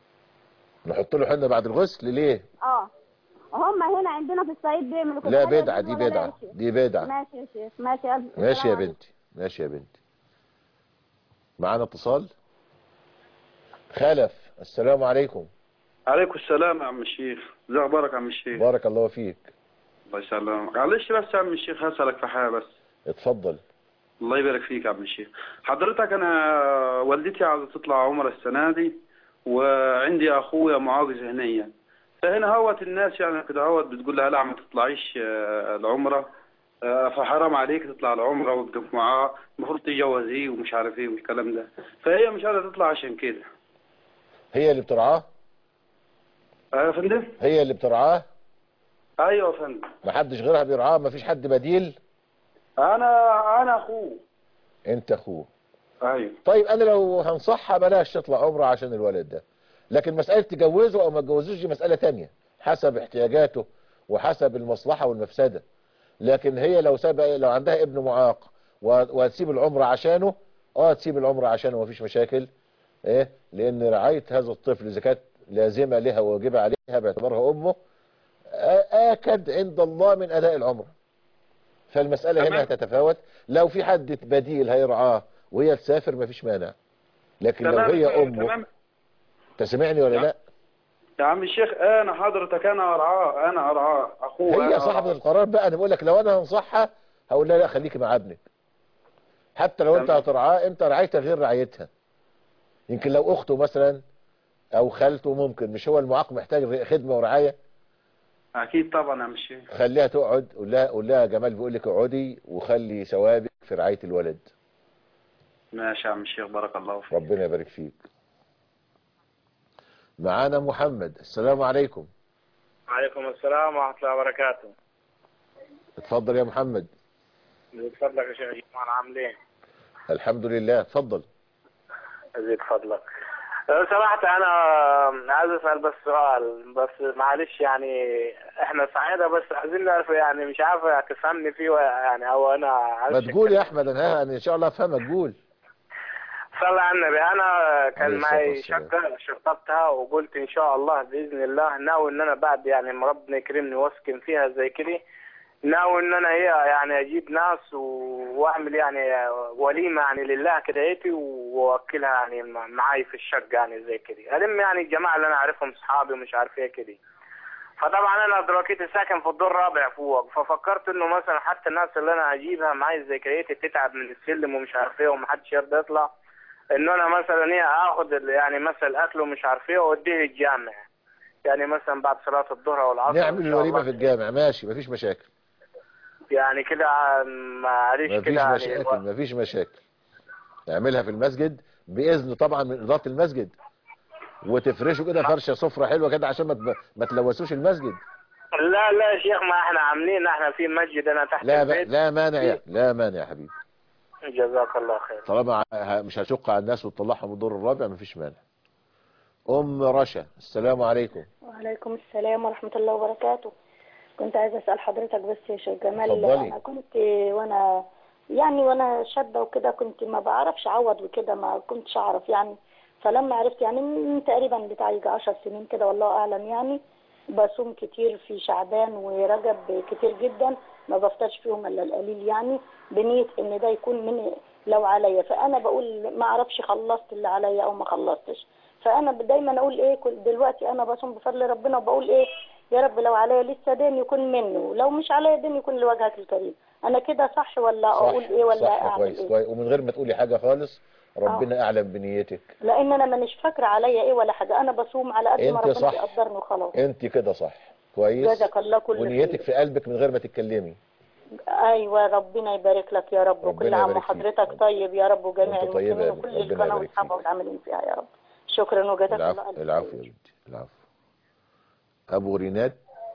نحط له حنة بعد الغسل ليه اه هم هنا عندنا في الصعيد بيعملوا كده لا هل يجوز بدعة دي ولا لا يا بدعة شيخ؟ دي بدعة ماشي يا شيخ ماشي يا ماشي يا السلام عليكم. بنتي ماشي يا بنتي معانا اتصال خلف السلام عليكم عليكم السلام يا عم الشيخ ازي اخبارك يا عم الشيخ بارك الله فيك الله يسلمك معلش بس يا عم الشيخ هسألك في حاجة بس اتفضل الله يبارك فيك يا عم الشيخ حضرتك انا والدتي عاوزة تطلع عمرة السنة دي وعندي اخويا معاق ذهنيا فهنا هوت الناس يعني كده هوت بتقول لها لا ما تطلعيش آه، العمرة آه، فحرام عليك تطلع العمرة وابنك معاه المفروض تتجوزيه ومش عارف ايه والكلام ده فهي مش قادرة تطلع عشان كده هي اللي بترعاه آه، يا فندم هي اللي بترعاه ايوه يا فندم محدش غيرها بيرعاه مفيش حد بديل انا انا اخوه انت اخوه ايوه طيب انا لو هنصحها بلاش تطلع عمره عشان الولد ده لكن مسألة تجوزه او ما تجوزوش دي مسألة تانية حسب احتياجاته وحسب المصلحة والمفسدة لكن هي لو ساب لو عندها ابن معاق و- وهتسيب العمرة عشانه اه تسيب العمرة عشانه مفيش مشاكل ايه لان رعاية هذا الطفل اذا كانت لازمة لها وواجبة عليها باعتبارها امه آ- اكد عند الله من اداء العمرة فالمسألة هنا هتتفاوت لو في حد بديل هيرعاه وهي تسافر مفيش مانع لكن لو تمام، هي امه تمام. تسمعني ولا لا يا عم الشيخ انا حضرتك انا ارعاه انا ارعاه اخوه هي أنا صاحبة أرعاه. القرار بقى انا بقول لك لو انا هنصحها هقول لها لا خليكي مع ابنك حتى لو انت تمام. هترعاه انت رعايتك غير رعايتها يمكن لو اخته مثلا او خالته ممكن مش هو المعاق محتاج خدمة ورعاية اكيد طبعا يا عم الشيخ خليها تقعد قول لها قول لها جمال بيقول لك اقعدي وخلي ثوابك في رعاية الولد ماشي يا عم الشيخ بارك الله فيك ربنا يبارك فيك معانا محمد السلام عليكم وعليكم السلام ورحمة الله وبركاته اتفضل يا محمد زيد فضلك يا شيخ جمال عامل ايه؟ الحمد لله اتفضل زيد فضلك لو سمحت انا عايز اسال بس سؤال بس معلش يعني احنا سعيدة بس عايزين نعرف يعني مش عارف تفهمني فيه يعني او انا عايز ما تقول يا احمد انا ان شاء الله افهمك قول صلى على النبي انا عليه كان الصلاة معي والسلام. شقة شطبتها وقلت ان شاء الله باذن الله ناوي ان انا بعد يعني ما ربنا يكرمني واسكن فيها زي كده ناوي ان انا هي يعني اجيب ناس و- واعمل يعني وليمه يعني لله كده ايتي واوكلها يعني مع- معاي في الشقه يعني زي كده الم يعني الجماعه اللي انا عارفهم اصحابي ومش عارف ايه كده فطبعا انا دلوقتي ساكن في الدور الرابع فوق ففكرت انه مثلا حتى الناس اللي انا هجيبها معايا زي كده ايتي تتعب من السلم ومش عارف ايه ومحدش يرضى يطلع انه انا مثلا ايه اخد ال- يعني مثلا اكل ومش عارف ايه واوديه الجامع يعني مثلا بعد صلاه الظهر والعصر نعمل إن شاء الوليمة الله. في الجامع ماشي مفيش مشاكل يعني كده معلش مفيش كده يعني مشاكل مفيش مشاكل اعملها في المسجد باذن طبعا من اداره المسجد وتفرشوا كده فرشه سفره حلوه كده عشان ما تب- ما تلوثوش المسجد لا لا يا شيخ ما احنا عاملين احنا في مسجد انا تحت لا ب... البيت لا مانع يا لا مانع يا حبيبي جزاك الله خير طالما ه- مش هشق على الناس وتطلعهم الدور الرابع مفيش مانع ام رشا السلام عليكم وعليكم السلام ورحمة الله وبركاته كنت عايزة أسأل حضرتك بس يا شيخ جمال اتفضلي. أنا كنت وأنا يعني وأنا شابة وكده كنت ما بعرفش أعوض وكده ما كنتش أعرف يعني فلما عرفت يعني من تقريبا بتاع يجي 10 سنين كده والله أعلم يعني بصوم كتير في شعبان ورجب كتير جدا ما بفطرش فيهم إلا القليل يعني بنية إن ده يكون من لو عليا فأنا بقول ما أعرفش خلصت اللي عليا أو ما خلصتش فانا دايما اقول ايه كل دلوقتي انا بصوم بفضل ربنا وبقول ايه يا رب لو عليا لسه دين يكون منه لو مش عليا دين يكون لوجهك الكريم انا كده صح ولا اقول ايه ولا صح اعمل كويس ايه كويس ومن غير ما تقولي حاجه خالص ربنا اعلم بنيتك لان انا مانيش فاكره عليا ايه ولا حاجه انا بصوم على قد ما انت ربنا صح. يقدرني وخلاص انت كده صح كويس جزاك الله كل ونيتك خير في قلبك من غير ما تتكلمي ايوه ربنا يبارك لك يا رب وكل ربنا عام يبارك فيك. وحضرتك طيب يا رب وجميع وانت طيبة يا المسلمين ابني. وكل ربنا القناه يبارك واصحابها والعاملين فيها يا رب شكرا وجزاك الله العفو ألف العفو يا خير. بنتي العفو ابو ريناد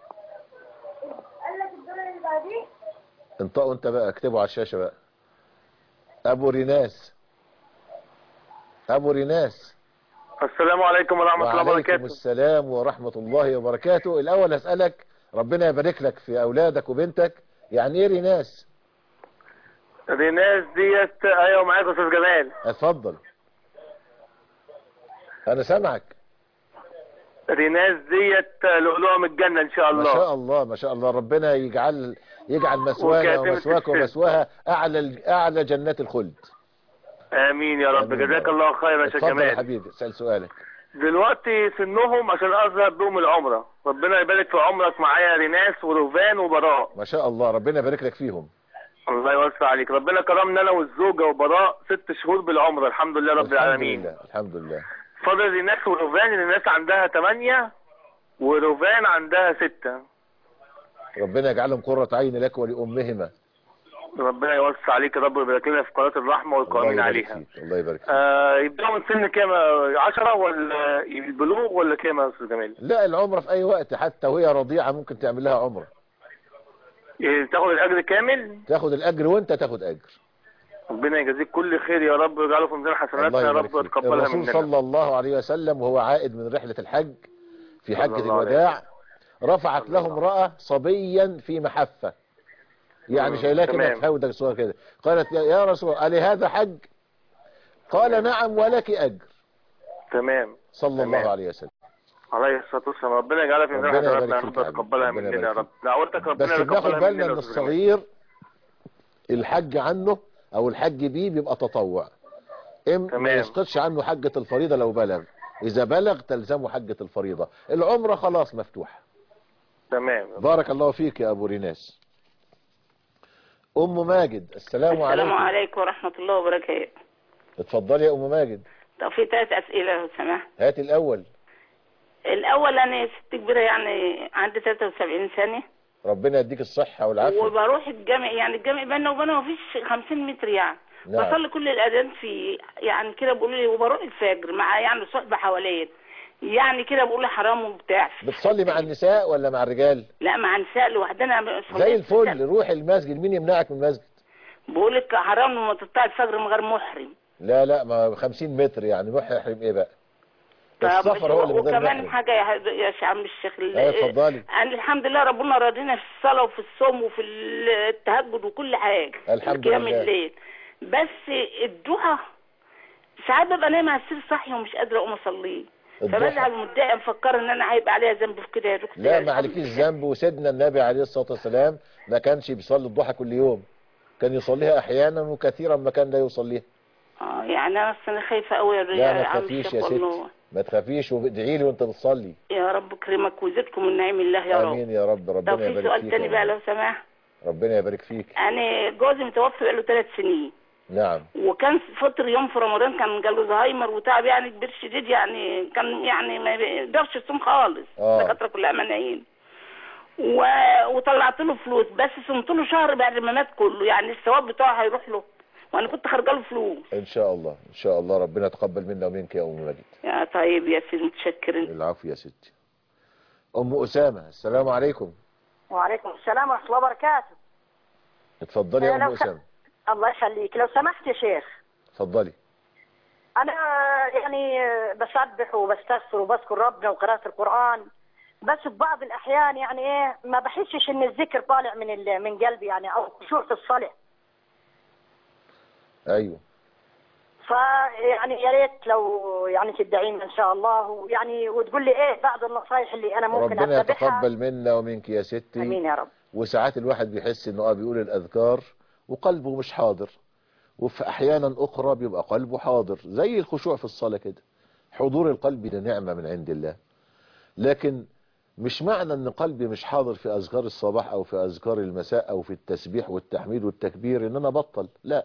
انطقوا انت بقى اكتبوا على الشاشه بقى ابو ريناس ابو ريناس السلام عليكم ورحمة الله وعليكم وبركاته السلام ورحمه الله وبركاته الاول اسالك ربنا يبارك لك في اولادك وبنتك يعني ايه ريناس ريناس ديت ايوه معاك يا استاذ جمال اتفضل انا سامعك ريناس ديت لؤلؤة من الجنة ان شاء ما الله شاء الله ما شاء الله ربنا يجعل يجعل مسوانا وكاتبة ومسواك السر. ومسواها اعلى اعلى جنات الخلد امين يا رب آمين يا جزاك رب. الله خير يا شيخ اتفضل يا جمال حبيبي اسال سؤالك دلوقتي سنهم عشان اظهر بهم العمرة ربنا يبارك في عمرك معايا ريناس وروفان وبراء ما شاء الله ربنا يبارك لك فيهم الله يوسع عليك ربنا كرمنا انا والزوجة وبراء ست شهور بالعمرة الحمد لله رب الحمد العالمين لله الحمد لله فاضل ريناس وروفان ريناس عندها ثمانية وروفان عندها ستة ربنا يجعلهم قرة عين لك ولأمهما ربنا يوسع عليك يا رب ويبارك لنا في قناة الرحمة الله والقائمين يبارك عليها فيك الله يبارك فيك آه يبدأوا من سن كام عشرة ولا البلوغ ولا كام يا أستاذ جمال؟ لا العمرة في أي وقت حتى وهي رضيعة ممكن تعمل لها عمرة إيه، تاخد الأجر كامل تاخد الأجر وأنت تاخد أجر ربنا يجازيك كل خير يا رب ويجعله في ميزان حسناتنا الله يا يبارك رب فيك ويتقبلها الرسول مننا صلى الله عليه وسلم وهو عائد من رحلة الحج في صلى حجة الله عليه الوداع رفعت له امرأة صبيا في محفة يعني مم، شايلاه كده تمام. في هودك صغير كده قالت يا- يا رسول الله ألي هذا حج قال نعم ولك أجر تمام صلى الله تمام. عليه وسلم عليه الصلاة والسلام ربنا يجعلها في ميزان ربنا حسناتنا يبارك يا فيك رب يا حبيبي. ويتقبلها ربنا مننا يا يبارك رب دعوتك ربنا بس بناخد يتقبلها بالنا مننا ان يا أستاذ جمال. الصغير الحج عنه او الحج بيه بيبقى تطوع ام ما تمام. يسقطش عنه حجة الفريضة لو بلغ اذا بلغ تلزمه حجة الفريضة العمرة خلاص مفتوحة تمام بارك الله فيك يا ابو ريناس ام ماجد السلام السلام عليكم عليكم ورحمة الله وبركاته اتفضلي يا ام ماجد طب في ثلاث أسئلة لو سمحت هاتي الاول الأول أنا ست كبيرة يعني عندي 73 سنة ربنا يديك الصحة والعافية وبروح الجامع يعني الجامع بيننا وبينه مفيش 50 متر يعني نعم. بصلي كل الأذان في يعني كده بيقولوا لي وبروح الفجر مع يعني صحبة حواليا يعني كده بيقولوا لي حرام وبتاع بتصلي مع النساء ولا مع الرجال لا مع نساء لوحدنا زي الفل روح المسجد مين يمنعك من المسجد بقول لك حرام لما تطلع الفجر من غير محرم لا لا ما 50 متر يعني روح يحرم ايه بقى طب السفر هو اللي من غير وكمان محرم حاجة يا حد- يا شيخ عم الشيخ ال- ايوه اتفضلي أنا الحمد لله ربنا راضينا في الصلاة وفي الصوم وفي التهجد وكل حاجة الحمد قيام لله. الليل بس الضحى ساعات ببقى نايمة على السرير صاحية ومش قادرة أقوم أصليه الضحى. فبزعل ومتضايقة مفكرة إن أنا هيبقى عليها ذنب في كده يا دكتور لا ما عليكيش ذنب وسيدنا النبي عليه الصلاة والسلام ما كانش بيصلي الضحى كل يوم كان يصليها احيانا وكثيرا ما كان لا يصليها اه يعني أنا أصل أنا خايفة أوي يا لا ما عم تخافيش الشيخ يا والله ستي ما تخافيش وادعي لي وانت بتصلي يا رب كرمك وزدكم من نعيم الله يا رب امين يا رب طب ربنا في يبارك سؤال فيك تاني يا بقى رب. لو سمحت ربنا يبارك فيك أنا جوزي متوفي بقاله ثلاث سنين نعم وكان فطر يوم في رمضان كان جاله زهايمر وتعب يعني كبير شديد يعني كان يعني ما بيقدرش يصوم خالص آه. الدكاتره كلها منايين و... وطلعت له فلوس بس صمت له شهر بعد ما مات كله يعني الثواب بتاعه هيروح له وانا كنت خارجه له فلوس ان شاء الله ان شاء الله ربنا يتقبل منا ومنك يا ام ماجد يا طيب يا سيدي متشكرين العفو يا ستي ام اسامه السلام عليكم وعليكم السلام ورحمة الله وبركاته اتفضلي يا لو ام س- اسامه الله يخليك لو سمحت يا شيخ اتفضلي أنا يعني بسبح وبستغفر وبذكر ربنا وقراءة القرآن بس في بعض الأحيان يعني إيه ما بحسش إن الذكر طالع من ال- من قلبي يعني أو خشوع في الصلاة ايوه فيعني يا ريت لو يعني تدعينا إن شاء الله ويعني وتقول لي إيه بعض النصائح اللي أنا ممكن ربنا أتبعها يتقبل منا ومنك يا ستي آمين يا رب وساعات الواحد بيحس انه اه بيقول الاذكار وقلبه مش حاضر وفي احيانا اخرى بيبقى قلبه حاضر زي الخشوع في الصلاة كده حضور القلب ده نعمة من عند الله لكن مش معنى ان قلبي مش حاضر في اذكار الصباح او في اذكار المساء او في التسبيح والتحميد والتكبير ان انا بطل لا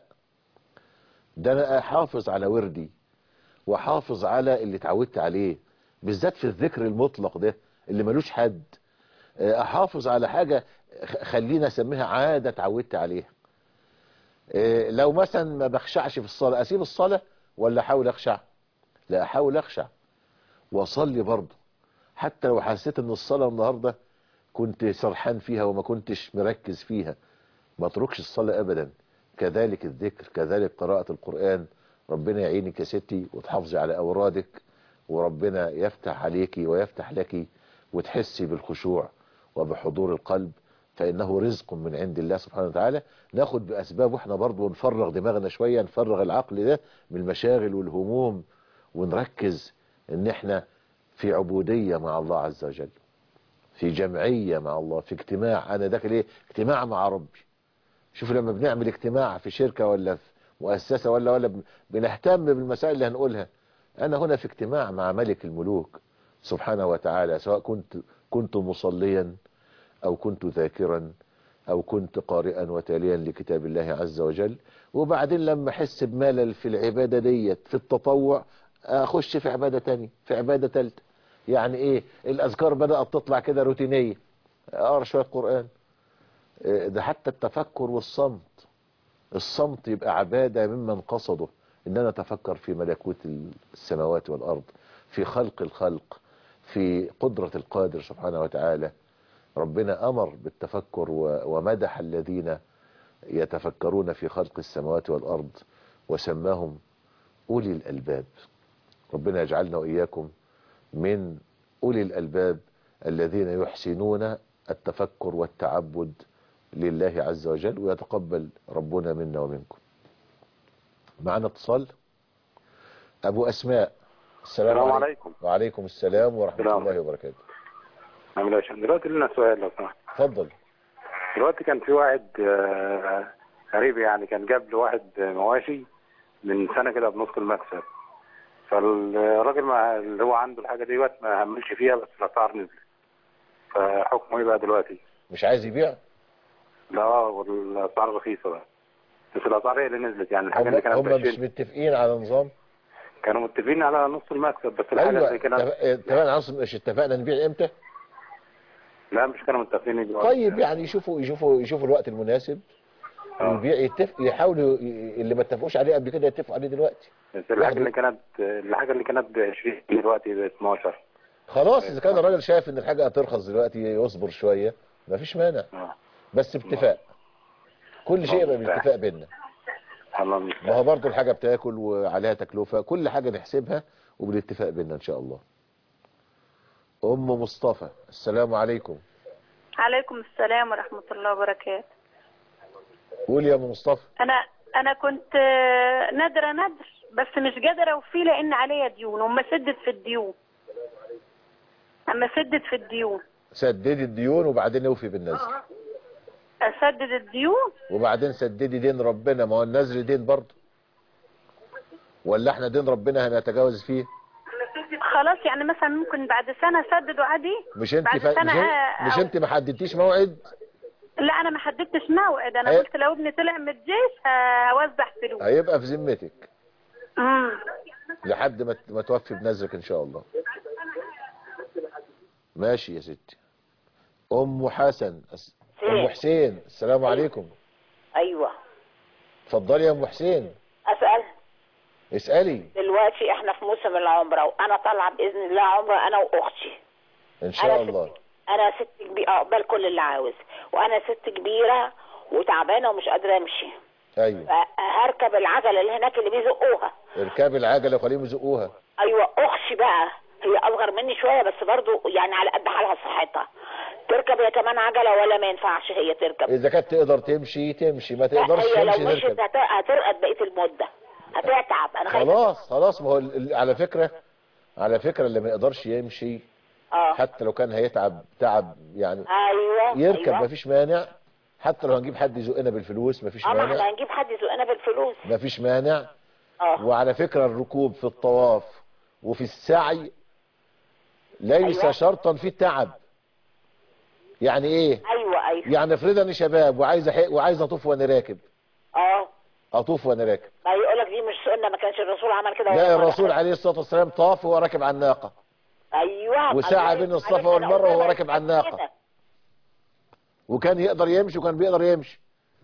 ده انا احافظ على وردي واحافظ على اللي اتعودت عليه بالذات في الذكر المطلق ده اللي ملوش حد احافظ على حاجة خ- خلينا اسميها عادة اتعودت عليها إيه، لو مثلا ما بخشعش في الصلاة اسيب الصلاة ولا احاول اخشع لا احاول اخشع واصلي برضه حتى لو حسيت ان الصلاة النهاردة كنت سرحان فيها وما كنتش مركز فيها ما اتركش الصلاة ابدا كذلك الذكر كذلك قراءة القرآن ربنا يعينك يا ستي وتحافظي على اورادك وربنا يفتح عليكي ويفتح لك وتحسي بالخشوع وبحضور القلب فإنه رزق من عند الله سبحانه وتعالى ناخد بأسباب واحنا برضو نفرغ دماغنا شوية نفرغ العقل ده من المشاغل والهموم ونركز ان احنا في عبودية مع الله عز وجل في جمعية مع الله في اجتماع انا داخل ايه اجتماع مع ربي شوف لما بنعمل اجتماع في شركة ولا في مؤسسة ولا ولا بن- بنهتم بالمسائل اللي هنقولها انا هنا في اجتماع مع ملك الملوك سبحانه وتعالى سواء كنت كنت مصليا او كنت ذاكرا او كنت قارئا وتاليا لكتاب الله عز وجل وبعدين لما احس بملل في العبادة ديت في التطوع اخش في عبادة تانية في عبادة تالتة يعني ايه الاذكار بدأت تطلع كده روتينية اقرا شوية قرآن إيه ده حتى التفكر والصمت الصمت يبقى عبادة ممن قصده ان انا اتفكر في ملكوت السماوات والارض في خلق الخلق في قدرة القادر سبحانه وتعالى ربنا امر بالتفكر و- ومدح الذين يتفكرون في خلق السماوات والارض وسماهم اولي الالباب ربنا يجعلنا واياكم من اولي الالباب الذين يحسنون التفكر والتعبد لله عز وجل ويتقبل ربنا منا ومنكم معنا اتصال ابو اسماء السلام, السلام عليكم عليكم. وعليكم السلام ورحمة السلام. الله وبركاته عامل ايه يا شيخ؟ دلوقتي لنا سؤال لو سمحت اتفضل دلوقتي كان في واحد آه، قريب يعني كان جاب له واحد مواشي من سنه كده بنص المكسب فالراجل ما اللي هو عنده الحاجه ديت ما هملش فيها بس الاسعار نزلت فحكمه ايه بقى دلوقتي؟ مش عايز يبيع لا والاسعار رخيصه بقى بس الاسعار هي اللي نزلت يعني الحاجه هم, اللي كانت هم ب مش 20 متفقين على نظام كانوا متفقين على نص المكسب بس الحاجه ايوه اللي كانت اتفق- اتفقنا على نص مش اتفقنا نبيع امتى لا مش كانوا متفقين يجوا طيب يعني يشوفوا يشوفوا يشوفوا الوقت المناسب ويبيع يتفق يحاولوا ي- اللي ما اتفقوش عليه قبل كده يتفقوا عليه دلوقتي بس الحاجه اللي كانت الحاجه اللي كانت ب 20 دلوقتي ب 12 خلاص اذا كان الراجل شايف ان الحاجه هترخص دلوقتي يصبر شويه مفيش مانع بس باتفاق كل شيء يبقى بالاتفاق بيننا ما هو برضه الحاجه بتاكل وعليها تكلفه كل حاجه نحسبها وبالاتفاق بيننا ان شاء الله ام مصطفى السلام عليكم عليكم السلام ورحمة الله وبركاته قول يا ام مصطفى أنا أنا كنت آه، نادرة ندر بس مش قادرة أوفيه لأن عليا ديون وما سدت في الديون أما سدت في الديون سددي الديون وبعدين اوفي بالنذر أسدد الديون وبعدين سددي دين ربنا ما هو النذر دين برضه ولا احنا دين ربنا هنتجاوز فيه خلاص يعني مثلا ممكن بعد سنة أسدده عادي مش انت بعد فا... سنة مش, آه، مش أو- انت ما حددتيش موعد لا أنا ما حددتش موعد أنا هي- قلت لو ابني طلع من الجيش ه- هوزع فلوس هيبقى في ذمتك مم. لحد ما ت- ما توفي بنذرك ان شاء الله ماشي يا ستي ام حسن أس- ام حسين السلام عليكم ايوه اتفضلي يا ام حسين اسال اسالي دلوقتي احنا في موسم العمره وانا طالعه باذن الله عمره انا واختي ان شاء الله انا ست كبيره اقبل كل اللي عاوز وانا ست كبيره وتعبانه ومش قادره امشي ايوه هركب العجله اللي هناك اللي بيزقوها اركبي العجله وخليهم يزقوها ايوه اختي بقى هي اصغر مني شويه بس برضو يعني على قد حالها صحتها تركب هي كمان عجله ولا ما ينفعش هي تركب اذا كانت تقدر تمشي تمشي ما لا تقدرش هي لو تمشي مشيت تركب هت- هترقد بقيه المده هتتعب انا خايفه خلاص خلاص ما هو ال- ال- على فكره على فكره اللي ما يقدرش يمشي اه حتى لو كان هيتعب تعب يعني ايوه يركب أيوة. مفيش مانع حتى لو هنجيب حد يزقنا بالفلوس مفيش اه ما مانع احنا هنجيب حد يزقنا بالفلوس مفيش مانع اه وعلى فكرة الركوب في الطواف وفي السعي ليس أيوة. شرطا في التعب يعني ايه ايوه ايوه يعني افرض انا شباب وعايز أحق وعايز اطوف وانا راكب اه اطوف وانا راكب ما يقول لك دي مش سنه ما كانش الرسول عمل كده لا ولا الرسول مرة. عليه الصلاة والسلام طاف وهو راكب على الناقة ايوه وسعى الله بين الصفا عليك، أنا والمروة قلت وهو لك راكب على الناقة كده. وكان يقدر يمشي وكان بيقدر يمشي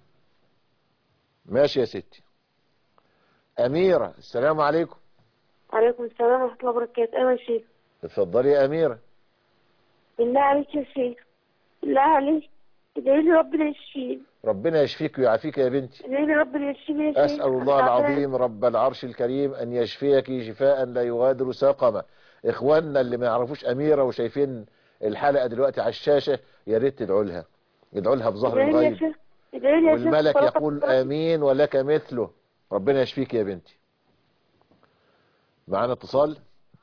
ماشي يا ستي أميرة السلام عليكم عليكم السلام ورحمة الله وبركاته أيوة يا شيخ اتفضلي يا أميرة بالله عليك يا شيخ بالله عليك ادعي لي ربنا يشفيني ربنا يشفيك ويعافيك يا بنتي ادعي لي ربنا يشفيني يا شيخ أسأل الله أنا تعبانة. العظيم رب العرش الكريم أن يشفيك شفاء لا يغادر سقما إخواننا اللي ما يعرفوش أميرة وشايفين الحلقة دلوقتي على الشاشة يا ريت تدعوا لها ادعوا لها بظهر ادعي لي يا الغيب شيخ ادعي لي يا شيخ والملك صلاة يقول الصلاة. آمين ولك مثله ربنا يشفيك يا بنتي معانا اتصال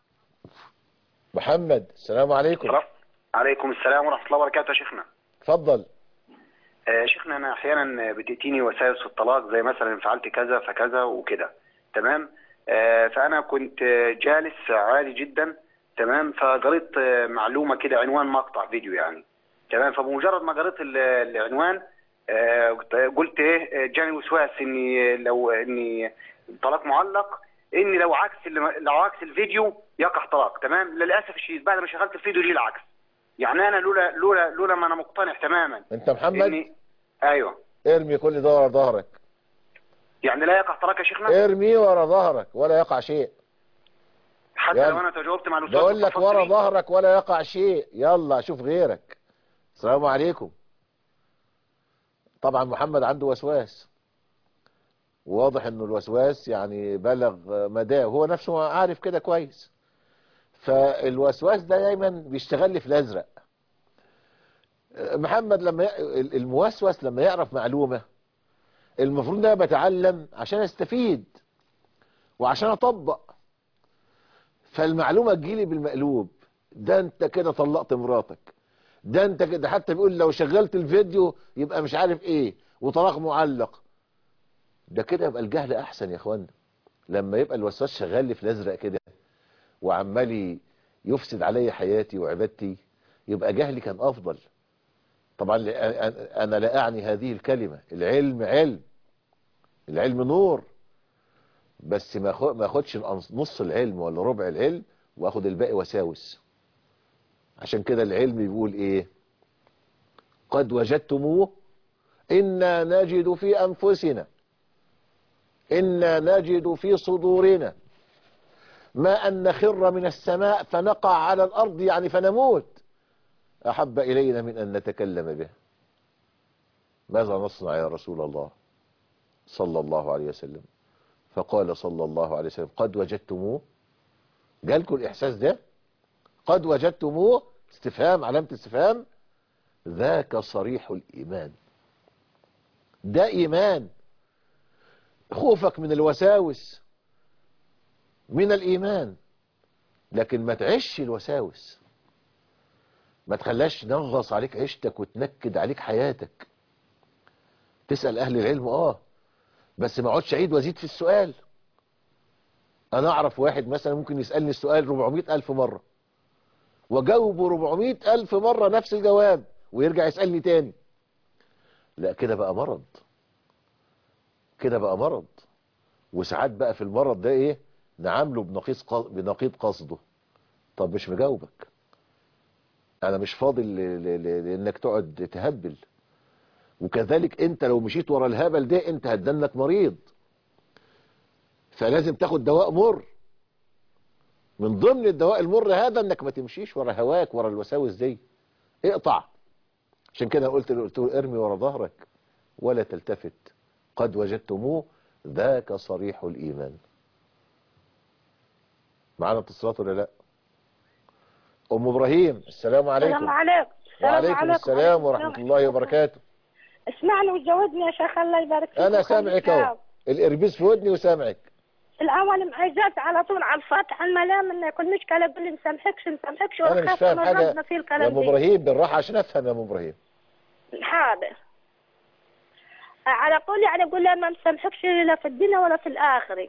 محمد السلام عليكم عليكم السلام ورحمة الله وبركاته يا شيخنا اتفضل آه، شيخنا أنا أحيانا بتأتيني وسائل في الطلاق زي مثلا فعلت كذا فكذا وكده تمام آه، فأنا كنت آه، جالس عادي جدا تمام فقريت آه، معلومة كده عنوان مقطع فيديو يعني تمام فبمجرد ما قريت ال- العنوان آه، قلت ايه آه، جاني وسواس اني لو اني طلاق معلق اني لو عكس ال- لو عكس الفيديو يقع طلاق تمام للاسف الشديد بعد ما شغلت الفيديو جه العكس يعني انا لولا لولا لولا ما انا مقتنع تماما انت محمد إني ايوه ارمي كل ده ورا ظهرك يعني لا يقع طلاق يا شيخنا ارمي ورا ظهرك ولا يقع شيء حتى يلا. لو انا تجاوبت مع الاستاذ بقول لك مصطفى ورا فكري. ظهرك ولا يقع شيء يلا شوف غيرك السلام عليكم طبعا محمد عنده وسواس واضح انه الوسواس يعني بلغ مداه وهو نفسه عارف كده كويس فالوسواس ده دايما بيشتغل لي في الازرق محمد لما ي... الموسوس لما يعرف معلومة المفروض ده بتعلم عشان استفيد وعشان اطبق فالمعلومة تجيلي بالمقلوب ده انت كده طلقت مراتك ده انت كده حتى بيقول لو شغلت الفيديو يبقى مش عارف ايه وطلاق معلق ده كده يبقى الجهل احسن يا اخوانا لما يبقى الوسواس شغال لي في الازرق كده وعمال يفسد عليا حياتي وعبادتي يبقى جهلي كان افضل طبعا ل- أ- أنا لا أعني هذه الكلمة العلم علم العلم نور بس ما أخو- ما أخدش الأنص- نص العلم ولا ربع العلم وأخد الباقي وساوس عشان كده العلم بيقول إيه قد وجدتموه إنا نجد في أنفسنا إنا نجد في صدورنا ما أن نخر من السماء فنقع على الأرض يعني فنموت أحب إلينا من أن نتكلم به ماذا نصنع يا رسول الله صلى الله عليه وسلم فقال صلى الله عليه وسلم قد وجدتموه جالكم الإحساس ده قد وجدتموه استفهام علامة استفهام ذاك صريح الإيمان ده إيمان خوفك من الوساوس من الإيمان لكن ما تعيش الوساوس ما تخلاش نغص عليك عيشتك وتنكد عليك حياتك تسأل أهل العلم آه بس ما اقعدش أعيد وأزيد في السؤال أنا أعرف واحد مثلا ممكن يسألني السؤال 400 ألف مرة وجاوبه 400 ألف مرة نفس الجواب ويرجع يسألني تاني لا كده بقى مرض كده بقى مرض وساعات بقى في المرض ده ايه نعامله بنقيض قص- بنقيض قصده طب مش مجاوبك انا مش فاضل ل- ل- ل- لانك تقعد تهبل وكذلك انت لو مشيت ورا الهبل ده انت هتدنك مريض فلازم تاخد دواء مر من ضمن الدواء المر هذا انك ما تمشيش ورا هواك ورا الوساوس دي اقطع عشان كده قلت له قلت له ارمي ورا ظهرك ولا تلتفت قد وجدتموه ذاك صريح الإيمان معانا اتصالات ولا لا أم إبراهيم السلام عليكم السلام عليكم السلام وعليكم عليكم. السلام وعليكم ورحمة السلام. الله وبركاته اسمعني وجاوبني يا شيخ الله يبارك فيك أنا ويخليك سامعك يا أهو الإربيز في ودني وسامعك الاول معجزات على طول على الفتح الملام انه يكون مشكله يقول لي مسامحكش مسامحكش أنا مش ونخاف فاهم من حاجة ربنا في يا الكلام أم دي إبراهيم بالراحة عشان أفهم يا أم إبراهيم حاضر على طول يعني يقول لي ما مسامحكش لا في الدنيا ولا في الاخره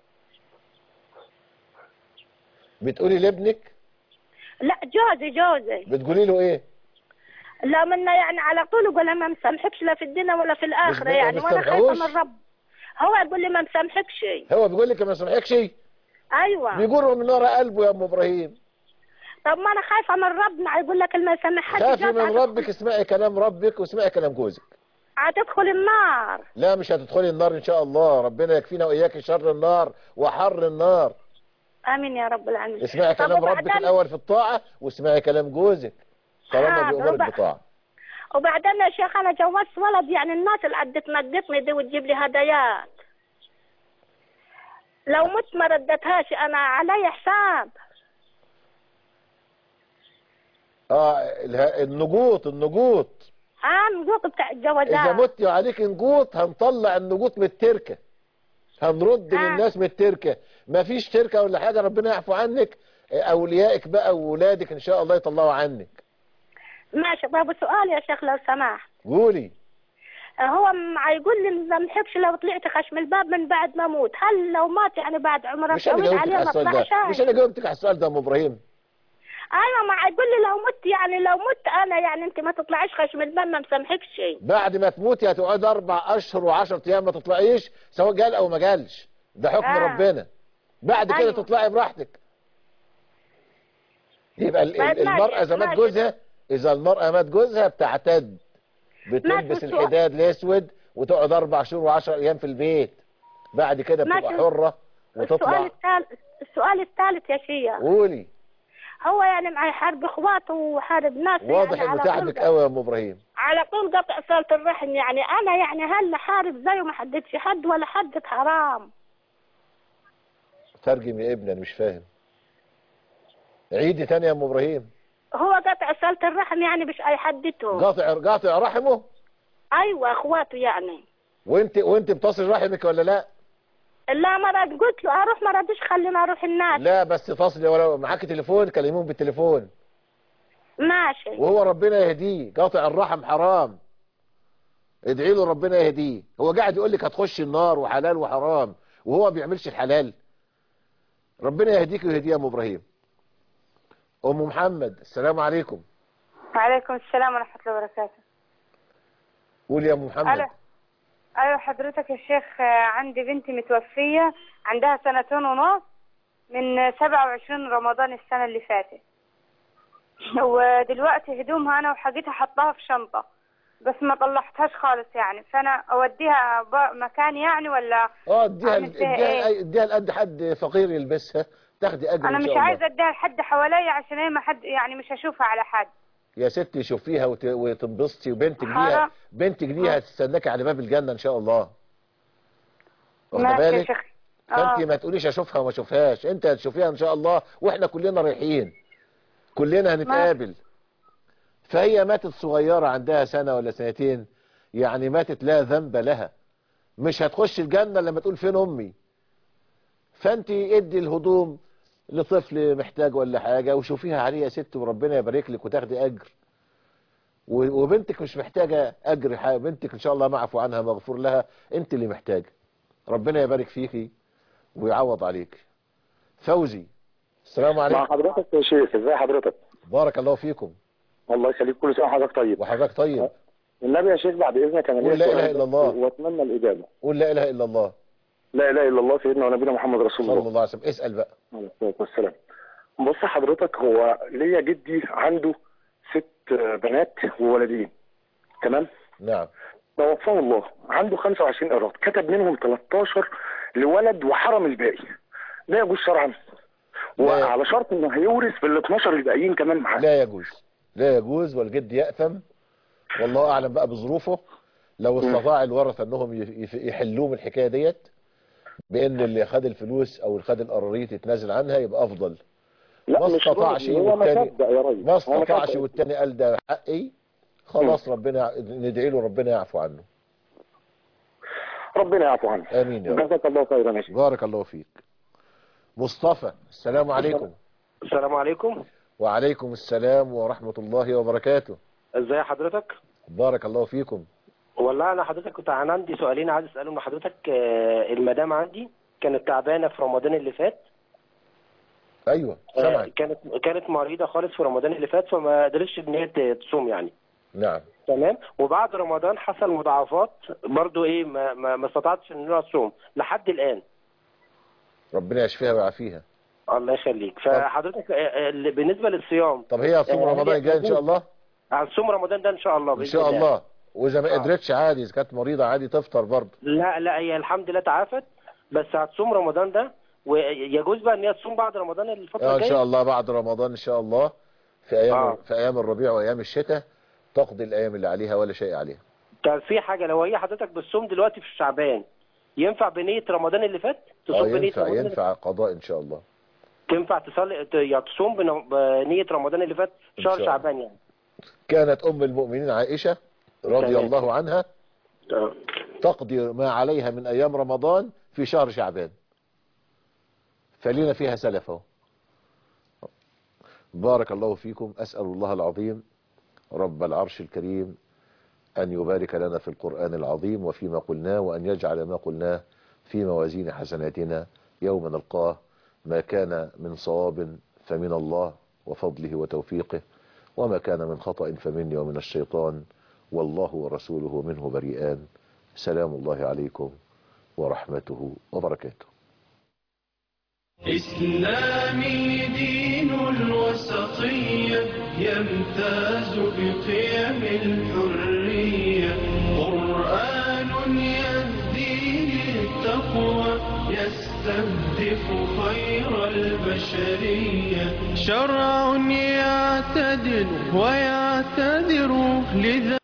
بتقولي لابنك لا جوزي جوزي بتقولي له إيه لا منا يعني على طول يقول لي ما مسامحكش لا في الدنيا ولا في الاخره ما يعني وانا خايفه بيسامحوش؟ من رب هو يقول لي ما مسامحكش هو بيقول لك ما سامحكش ايوه بيجره من ورا قلبه يا أم إبراهيم طب ما انا خايفه من ربنا يقول لك اللي ما يسامحكش خافي جوز من هتدخل- ربك اسمعي كلام ربك واسمعي كلام جوزك هتدخل النار لا مش هتدخلي النار ان شاء الله ربنا يكفينا واياك شر النار وحر النار امين يا رب العالمين اسمعي طب كلام ربك وبعدين- الاول في الطاعة واسمعي كلام جوزك طالما حاضر، بيأمرك وبع- بطاعة وبعدين يا شيخ انا جوزت ولد يعني الناس اللي قد تنقطني دي وتجيب لي هدايات لو مت ما ردتهاش انا علي حساب اه اله- النجوط النجوط اه نقوط بتاع اذا الجوازات مت وعليك نجوط هنطلع النجوط من التركة هنرد آه. للناس من التركة مفيش تركة ولا حاجة ربنا يعفو عنك اوليائك بقى وولادك ان شاء الله يطلعوا عنك ماشي طب سؤال يا شيخ لو سمحت قولي هو م- هيقول لي ما محبش لو طلعت خشم الباب من بعد ما اموت هل لو مات يعني بعد عمره مش انا طويل جاوبتك عليه على ما السؤال طلعش ده مش انا جاوبتك على السؤال ده يا ام ابراهيم ايوه ما هيقول لي لو مت يعني لو مت انا يعني انت ما تطلعيش خشم الباب ما مسامحكش بعد ما تموتي هتقعد اربع اشهر وعشرة ايام ما تطلعيش سواء جال او ما جالش ده حكم آه. ربنا بعد كده أيوة. تطلعي براحتك يبقى ال- طيب ال- ماشي، المرأة اذا مات ماشي. جوزها اذا المرأة مات جوزها بتعتد بتلبس السؤال- الحداد الاسود وتقعد اربع شهور وعشر ايام في البيت بعد كده بتبقى ماشي. حرة السؤال وتطلع الثالث السؤال الثالث يا شيخ قولي هو يعني معي حارب اخواته وحارب ناس واضح يعني انه على تعبك طول قوي يا ام ابراهيم على طول قطع صلة الرحم يعني انا يعني هل حارب زيه ما حددش حد ولا حدد حرام ترجم يا ابني انا مش فاهم عيدي تاني يا ام ابراهيم هو قطع صلة الرحم يعني مش اي حدته قاطع قاطع رحمه ايوه اخواته يعني وانت وانت بتصل رحمك ولا لا لا مرض قلت له اروح ما رضيش خليني اروح الناس لا بس تصلي ولو معاك تليفون كلموهم بالتليفون ماشي وهو ربنا يهديه قاطع الرحم حرام ادعي له ربنا يهديه هو قاعد يقول لك هتخش النار وحلال وحرام وهو ما بيعملش الحلال ربنا يهديك ويهديه يا ام ابراهيم ام محمد السلام عليكم وعليكم السلام ورحمة الله وبركاته قول يا ام محمد ألو. ايوه حضرتك يا شيخ آه، عندي بنتي متوفية عندها سنتين ونص من 27 رمضان السنة اللي فاتت ودلوقتي هدومها انا وحاجتها حطاها في شنطة بس ما طلعتهاش خالص يعني فانا اوديها ب- مكان يعني ولا اه اديها أعمل فيها اديها إيه؟ اديها لقد حد فقير يلبسها تاخدي اجر انا ان مش شاء الله عايزة اديها لحد حواليا عشان هي ما حد يعني مش هشوفها على حد يا ستي شوفيها وت- وتنبسطي وبنتك دي حرام. بنتك دي هتستناك على باب الجنة ان شاء الله واخده ماشي يا بالك شيخ فانت اه ما تقوليش اشوفها وما اشوفهاش انت هتشوفيها ان شاء الله واحنا كلنا رايحين كلنا هنتقابل فهي ماتت صغيرة عندها سنة ولا سنتين يعني ماتت لا ذنب لها مش هتخش الجنة لما تقول فين امي فانت ادي الهدوم لطفل محتاج ولا حاجة وشوفيها عليه يا ست وربنا يبارك لك وتاخدي اجر و- وبنتك مش محتاجة اجر حاجة بنتك ان شاء الله معفو عنها مغفور لها انت اللي محتاجة ربنا يبارك فيكي ويعوض عليك فوزي السلام عليكم مع حضرتك يا شيخ ازي حضرتك بارك الله فيكم الله يخليك كل سنه وحضرتك طيب وحضرتك طيب النبي يا شيخ بعد اذنك انا قول ليا لا سؤال إله إلا الله. واتمنى الاجابه قول لا اله الا الله لا اله الا الله سيدنا ونبينا محمد رسول صلى الله الله عليه وسلم اسال بقى عليه الصلاه والسلام بص حضرتك هو ليا جدي عنده ست بنات وولدين تمام نعم توفاه الله عنده 25 ايراد كتب منهم 13 لولد وحرم الباقي ده يجوز شرعا وعلى شرط انه هيورث بال 12 الباقيين كمان معاه لا يجوز لا يجوز والجد يأثم والله أعلم بقى بظروفه لو استطاع الورثة أنهم يف- يحلوه من الحكاية ديت بأن اللي خد الفلوس أو اللي خد القراريط يتنازل عنها يبقى أفضل لا ما مش استطاعش راضي، هو ما والتاني صدق يا راجل ما هو استطاعش صدق. والتاني قال ده حقي خلاص ربنا ندعي له ربنا يعفو عنه ربنا يعفو عنه آمين يا رب جزاك الله خيرا يا شيخ بارك الله فيك مصطفى السلام عليكم السلام عليكم وعليكم السلام ورحمة الله وبركاته ازي حضرتك بارك الله فيكم والله انا حضرتك كنت انا عندي سؤالين عايز اسالهم لحضرتك آه، المدام عندي كانت تعبانه في رمضان اللي فات أيوة آه، سمعك كانت كانت مريضه خالص في رمضان اللي فات فما قدرتش ان هي ت- تصوم يعني نعم تمام وبعد رمضان حصل مضاعفات برضو ايه ما ما, ما استطعتش ان انا اصوم لحد الان ربنا يشفيها ويعافيها الله يخليك فحضرتك آه، آه، اللي- بالنسبه للصيام طب هي هتصوم آه، رمضان هي- الجاي ان شاء الله هتصوم رمضان ده ان شاء الله ان بإذن شاء الله واذا ما آه. قدرتش عادي اذا كانت مريضه عادي تفطر برضه لا لا هي الحمد لله تعافت بس هتصوم رمضان ده ويجوز بقى ان هي تصوم بعد رمضان الفتره اه ان الجايه شاء الله بعد رمضان ان شاء الله في ايام آه. في ايام الربيع وايام الشتاء تقضي الايام اللي عليها ولا شيء عليها طب في حاجه لو هي حضرتك بتصوم دلوقتي في الشعبان ينفع بنيه رمضان اللي فات اه تصوم بنيه ينفع رمضان اللي ينفع قضاء ان شاء الله تنفع تصلي ت- يعني تصوم بن- بنيه رمضان اللي فات إن شهر شاء الله. شعبان يعني كانت ام المؤمنين عائشه رضي تمام. الله عنها تقضي ما عليها من ايام رمضان في شهر شعبان فلينا فيها سلف اهو بارك الله فيكم اسال الله العظيم رب العرش الكريم أن يبارك لنا في القرآن العظيم وفيما قلناه وأن يجعل ما قلناه في موازين حسناتنا يوم نلقاه ما كان من صواب فمن الله وفضله وتوفيقه وما كان من خطأ فمني ومن الشيطان والله ورسوله منه بريئان سلام الله عليكم ورحمته وبركاته إسلامي دين الوسطية يمتاز بقيم الحرية قرآن يهدي للتقوى يستهدف خير البشرية شرع يعتدل ويعتذر لذا